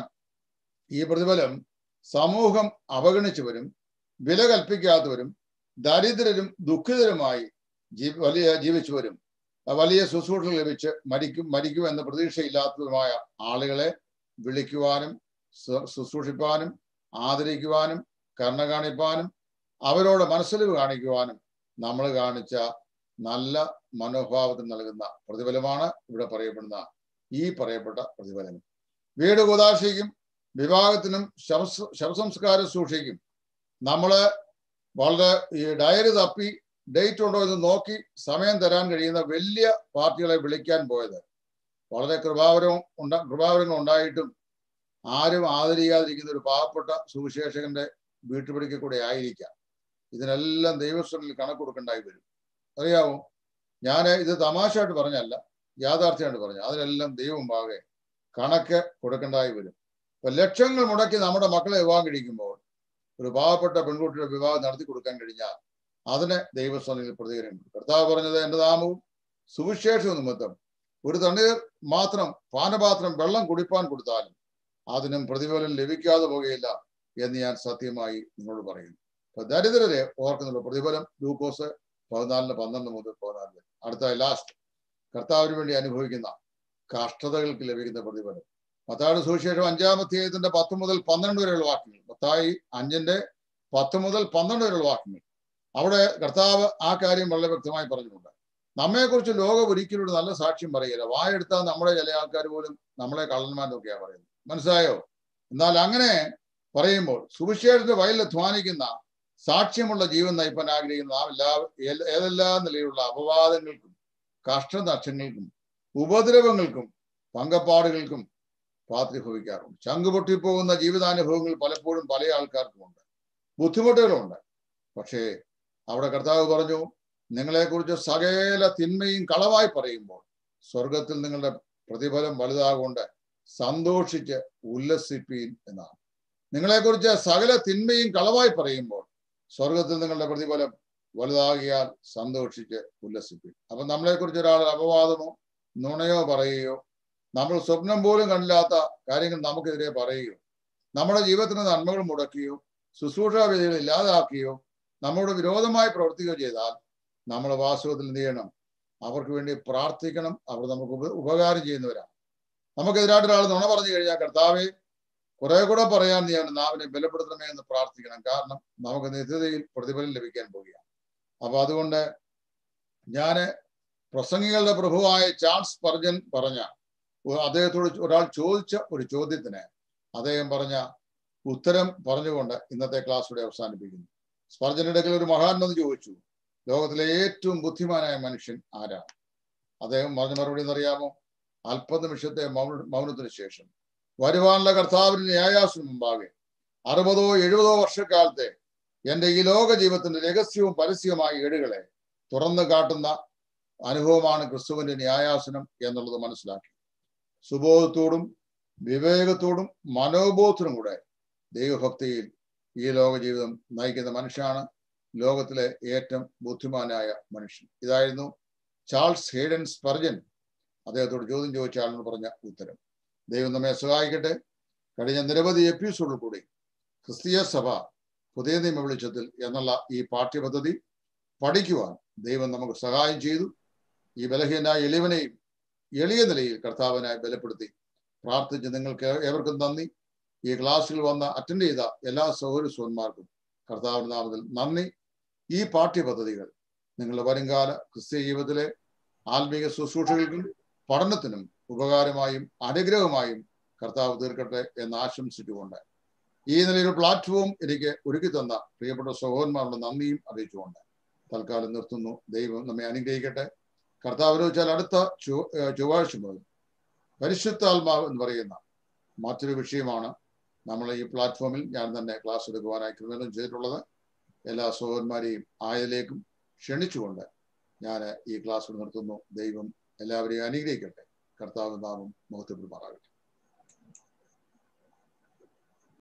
A: ഈ പ്രതിഫലം സമൂഹം അവഗണിച്ചവരും വില കൽപ്പിക്കാത്തവരും ദരിദ്രരും ദുഃഖിതരുമായി ജീ വലിയ ജീവിച്ചവരും വലിയ ശുശ്രൂഷ ലഭിച്ച് മരിക്കും മരിക്കും എന്ന പ്രതീക്ഷയില്ലാത്തതുമായ ആളുകളെ വിളിക്കുവാനും ശുശ്രൂഷിപ്പാനും ആദരിക്കുവാനും കരുണ കാണിപ്പാനും അവരോട് മനസ്സിലിവ് കാണിക്കുവാനും നമ്മൾ കാണിച്ച നല്ല മനോഭാവത്തിന് നൽകുന്ന പ്രതിഫലമാണ് ഇവിടെ പറയപ്പെടുന്ന ഈ പറയപ്പെട്ട പ്രതിഫലം വീട് കുതാശയ്ക്കും വിവാഹത്തിനും ശവ ശവസംസ്കാര സൂക്ഷിക്കും നമ്മള് വളരെ ഈ ഡയറി തപ്പി ഡേറ്റ് ഉണ്ടോ എന്ന് നോക്കി സമയം തരാൻ കഴിയുന്ന വലിയ പാർട്ടികളെ വിളിക്കാൻ പോയത് വളരെ കൃപാവരം ഉണ്ടാ കൃപാവരങ്ങൾ ഉണ്ടായിട്ടും ആരും ആദരിക്കാതിരിക്കുന്ന ഒരു പാവപ്പെട്ട സുവിശേഷകന്റെ വീട്ടുപടിക്ക് കൂടെ ആയിരിക്കാം ഇതിനെല്ലാം ദൈവസ്വനിൽ കണക്ക് കൊടുക്കേണ്ടായി വരും അറിയാമോ ഞാൻ ഇത് തമാശയായിട്ട് പറഞ്ഞല്ല യാഥാർത്ഥ്യമായിട്ട് പറഞ്ഞു അതിനെല്ലാം ദൈവം പാകെ കണക്ക് കൊടുക്കേണ്ടായി വരും ഇപ്പൊ ലക്ഷങ്ങൾ മുടക്കി നമ്മുടെ മക്കളെ വിവാഹം കഴിക്കുമ്പോൾ ഒരു പാവപ്പെട്ട പെൺകുട്ടിയുടെ വിവാഹം നടത്തി കൊടുക്കാൻ കഴിഞ്ഞാൽ അതിന് ദൈവസ്വനിൽ പ്രതികരണം കർത്താവ് പറഞ്ഞത് എന്റെ നാമവും സുവിശേഷ നിമിത്തം ഒരു തണ്ണീർ മാത്രം പാനപാത്രം വെള്ളം കുടിപ്പാൻ കൊടുത്താലും അതിനും പ്രതിഫലം ലഭിക്കാതെ പോകുകയില്ല എന്ന് ഞാൻ സത്യമായി നിങ്ങളോട് പറയുന്നു അപ്പൊ ദരിദ്രരെ ഓർക്കുന്നുള്ള പ്രതിഫലം ലൂക്കോസ് പതിനാലിന് പന്ത്രണ്ട് മുതൽ പതിനാലിന് അടുത്ത ലാസ്റ്റ് കർത്താവിന് വേണ്ടി അനുഭവിക്കുന്ന കഷ്ടതകൾക്ക് ലഭിക്കുന്ന പ്രതിഫലം മത്തായുടെ സുവിശേഷം അഞ്ചാമധ്യായത്തിന്റെ പത്ത് മുതൽ പന്ത്രണ്ട് വരെയുള്ള വാക്യങ്ങൾ മത്തായി അഞ്ചിന്റെ പത്ത് മുതൽ പന്ത്രണ്ട് വരെയുള്ള വാക്യങ്ങൾ അവിടെ കർത്താവ് ആ കാര്യം വളരെ വ്യക്തമായി പറഞ്ഞിട്ടുണ്ട് നമ്മെക്കുറിച്ച് ലോകം ഒരിക്കലും ഒരു നല്ല സാക്ഷ്യം പറയില്ല വായെടുത്താൽ നമ്മുടെ ചില ആൾക്കാർ പോലും നമ്മളെ കള്ളന്മാരൊക്കെയാ പറയുന്നത് മനസ്സിലായോ എന്നാൽ അങ്ങനെ പറയുമ്പോൾ സുവിശേഷത്തിന്റെ വയലിൽ അധ്വാനിക്കുന്ന സാക്ഷ്യമുള്ള ജീവൻ നയിപ്പാൻ ആഗ്രഹിക്കുന്ന നാം എല്ലാ ഏതെല്ലാം നിലയിലുള്ള അപവാദങ്ങൾക്കും കഷ്ടനഷ്ടങ്ങൾക്കും ഉപദ്രവങ്ങൾക്കും പങ്കപ്പാടുകൾക്കും പാത്രിഭവിക്കാറുണ്ട് ചങ്ക് പൊട്ടിപ്പോകുന്ന ജീവിതാനുഭവങ്ങൾ പലപ്പോഴും പല ആൾക്കാർക്കുമുണ്ട് ബുദ്ധിമുട്ടുകളുണ്ട് പക്ഷേ അവിടെ കർത്താവ് പറഞ്ഞു നിങ്ങളെക്കുറിച്ച് സകല തിന്മയും കളവായി പറയുമ്പോൾ സ്വർഗത്തിൽ നിങ്ങളുടെ പ്രതിഫലം വലുതാകൊണ്ട് സന്തോഷിച്ച് ഉല്ലസിപ്പീൻ എന്നാണ് നിങ്ങളെക്കുറിച്ച് സകല തിന്മയും കളവായി പറയുമ്പോൾ സ്വർഗത്തിൽ നിങ്ങളുടെ പ്രതിഫലം വലുതാകിയാൽ സന്തോഷിച്ച് ഉല്ലസിപ്പീൻ അപ്പൊ നമ്മളെക്കുറിച്ച് ഒരാൾ അപവാദമോ നുണയോ പറയുകയോ നമ്മൾ സ്വപ്നം പോലും കണ്ടില്ലാത്ത കാര്യങ്ങൾ നമുക്കെതിരെ പറയുകയോ നമ്മുടെ ജീവിതത്തിന് നന്മകൾ മുടക്കുകയോ ശുശ്രൂഷാ വിധികൾ ഇല്ലാതാക്കുകയോ നമ്മളോട് വിരോധമായി പ്രവർത്തിക്കുകയോ ചെയ്താൽ നമ്മൾ വാസ്തവത്തിൽ എന്ത് ചെയ്യണം അവർക്ക് വേണ്ടി പ്രാർത്ഥിക്കണം അവർ നമുക്ക് ഉപ ഉപകാരം ചെയ്യുന്നവരാണ് നമുക്കെതിരായിട്ട് ഒരാൾ നുണ പറഞ്ഞു കഴിഞ്ഞാൽ കർത്താവെ കുറെ കൂടെ പറയാൻ നീ അവന്റെ നാവിനെ ബലപ്പെടുത്തണമേ എന്ന് പ്രാർത്ഥിക്കണം കാരണം നമുക്ക് നിത്യതയിൽ പ്രതിഫലം ലഭിക്കാൻ പോവുകയാണ് അപ്പൊ അതുകൊണ്ട് ഞാന് പ്രസംഗികളുടെ പ്രഭുവായ ചാൾസ് പർജൻ പറഞ്ഞ അദ്ദേഹത്തോട് ഒരാൾ ചോദിച്ച ഒരു ചോദ്യത്തിന് അദ്ദേഹം പറഞ്ഞ ഉത്തരം പറഞ്ഞുകൊണ്ട് ഇന്നത്തെ ക്ലാസ് ഇവിടെ അവസാനിപ്പിക്കുന്നു സ്പർജനിടയ്ക്കിൽ ഒരു മഹാൻ എന്ന് ചോദിച്ചു ലോകത്തിലെ ഏറ്റവും ബുദ്ധിമാനായ മനുഷ്യൻ ആരാണ് അദ്ദേഹം പറഞ്ഞ മറുപടി എന്നറിയാമോ അല്പനിമിഷത്തെ മൗന മൗനത്തിന് ശേഷം വരുവാനുള്ള കർത്താവിന്റെ ന്യായാസിന് മുമ്പാകെ അറുപതോ എഴുപതോ വർഷക്കാലത്തെ എന്റെ ഈ ലോക ജീവിതത്തിന്റെ രഹസ്യവും പരസ്യവുമായ ഏടുകളെ തുറന്നു കാട്ടുന്ന അനുഭവമാണ് ക്രിസ്തുവിന്റെ ന്യായാസനം എന്നുള്ളത് മനസ്സിലാക്കി സുബോധത്തോടും വിവേകത്തോടും മനോബോധത്തിനും കൂടെ ദൈവഭക്തിയിൽ ഈ ലോക ജീവിതം നയിക്കുന്ന മനുഷ്യനാണ് ലോകത്തിലെ ഏറ്റവും ബുദ്ധിമാനായ മനുഷ്യൻ ഇതായിരുന്നു ചാൾസ് ഹേഡൻ സ്പർജൻ അദ്ദേഹത്തോട് ചോദ്യം ചോദിച്ച ആളിന് പറഞ്ഞ ഉത്തരം ദൈവം നമ്മെ സഹായിക്കട്ടെ കഴിഞ്ഞ നിരവധി എപ്പിസോഡിൽ കൂടി ക്രിസ്തീയ സഭ പുതിയ നിയമ വെളിച്ചത്തിൽ എന്നുള്ള ഈ പാഠ്യപദ്ധതി പഠിക്കുവാൻ ദൈവം നമുക്ക് സഹായം ചെയ്തു ഈ ബലഹീനായ എളിവനെയും എളിയ നിലയിൽ കർത്താവിനായി ബലപ്പെടുത്തി പ്രാർത്ഥിച്ച് നിങ്ങൾക്ക് ഏവർക്കും നന്ദി ഈ ക്ലാസ്സിൽ വന്ന് അറ്റൻഡ് ചെയ്ത എല്ലാ സഹോദര സോന്മാർക്കും കർത്താവിന്റെ നാമത്തിൽ നന്ദി ഈ പാഠ്യപദ്ധതികൾ നിങ്ങളുടെ വരുംകാല ക്രിസ്തീയ ജീവിതത്തിലെ ആത്മീയ ശുശ്രൂഷകൾക്കും പഠനത്തിനും ഉപകാരമായും അനുഗ്രഹമായും കർത്താവ് തീർക്കട്ടെ എന്ന് ആശംസിച്ചുകൊണ്ട് ഈ നിലയിൽ പ്ലാറ്റ്ഫോം എനിക്ക് ഒരുക്കി തന്ന പ്രിയപ്പെട്ട സഹോദരന്മാരുടെ നന്ദിയും അറിയിച്ചുകൊണ്ട് തൽക്കാലം നിർത്തുന്നു ദൈവം നമ്മെ അനുഗ്രഹിക്കട്ടെ കർത്താവിനെ വെച്ചാൽ അടുത്ത ചൊവ്വാഴ്ച മുതൽ പരിശുദ്ധാത്മാവ് എന്ന് പറയുന്ന മറ്റൊരു വിഷയമാണ് നമ്മൾ ഈ പ്ലാറ്റ്ഫോമിൽ ഞാൻ തന്നെ ക്ലാസ് എടുക്കുവാനായി ക്രമീകരണം ചെയ്തിട്ടുള്ളത് എല്ലാ സഹോദരന്മാരെയും ആയതിലേക്കും ക്ഷണിച്ചുകൊണ്ട് ഞാൻ ഈ ക്ലാസ് നിർത്തുന്നു ദൈവം എല്ലാവരെയും അനുഗ്രഹിക്കട്ടെ കർത്താവ് നാമം മുഖത്തെപ്പെടുമാറാകട്ടെ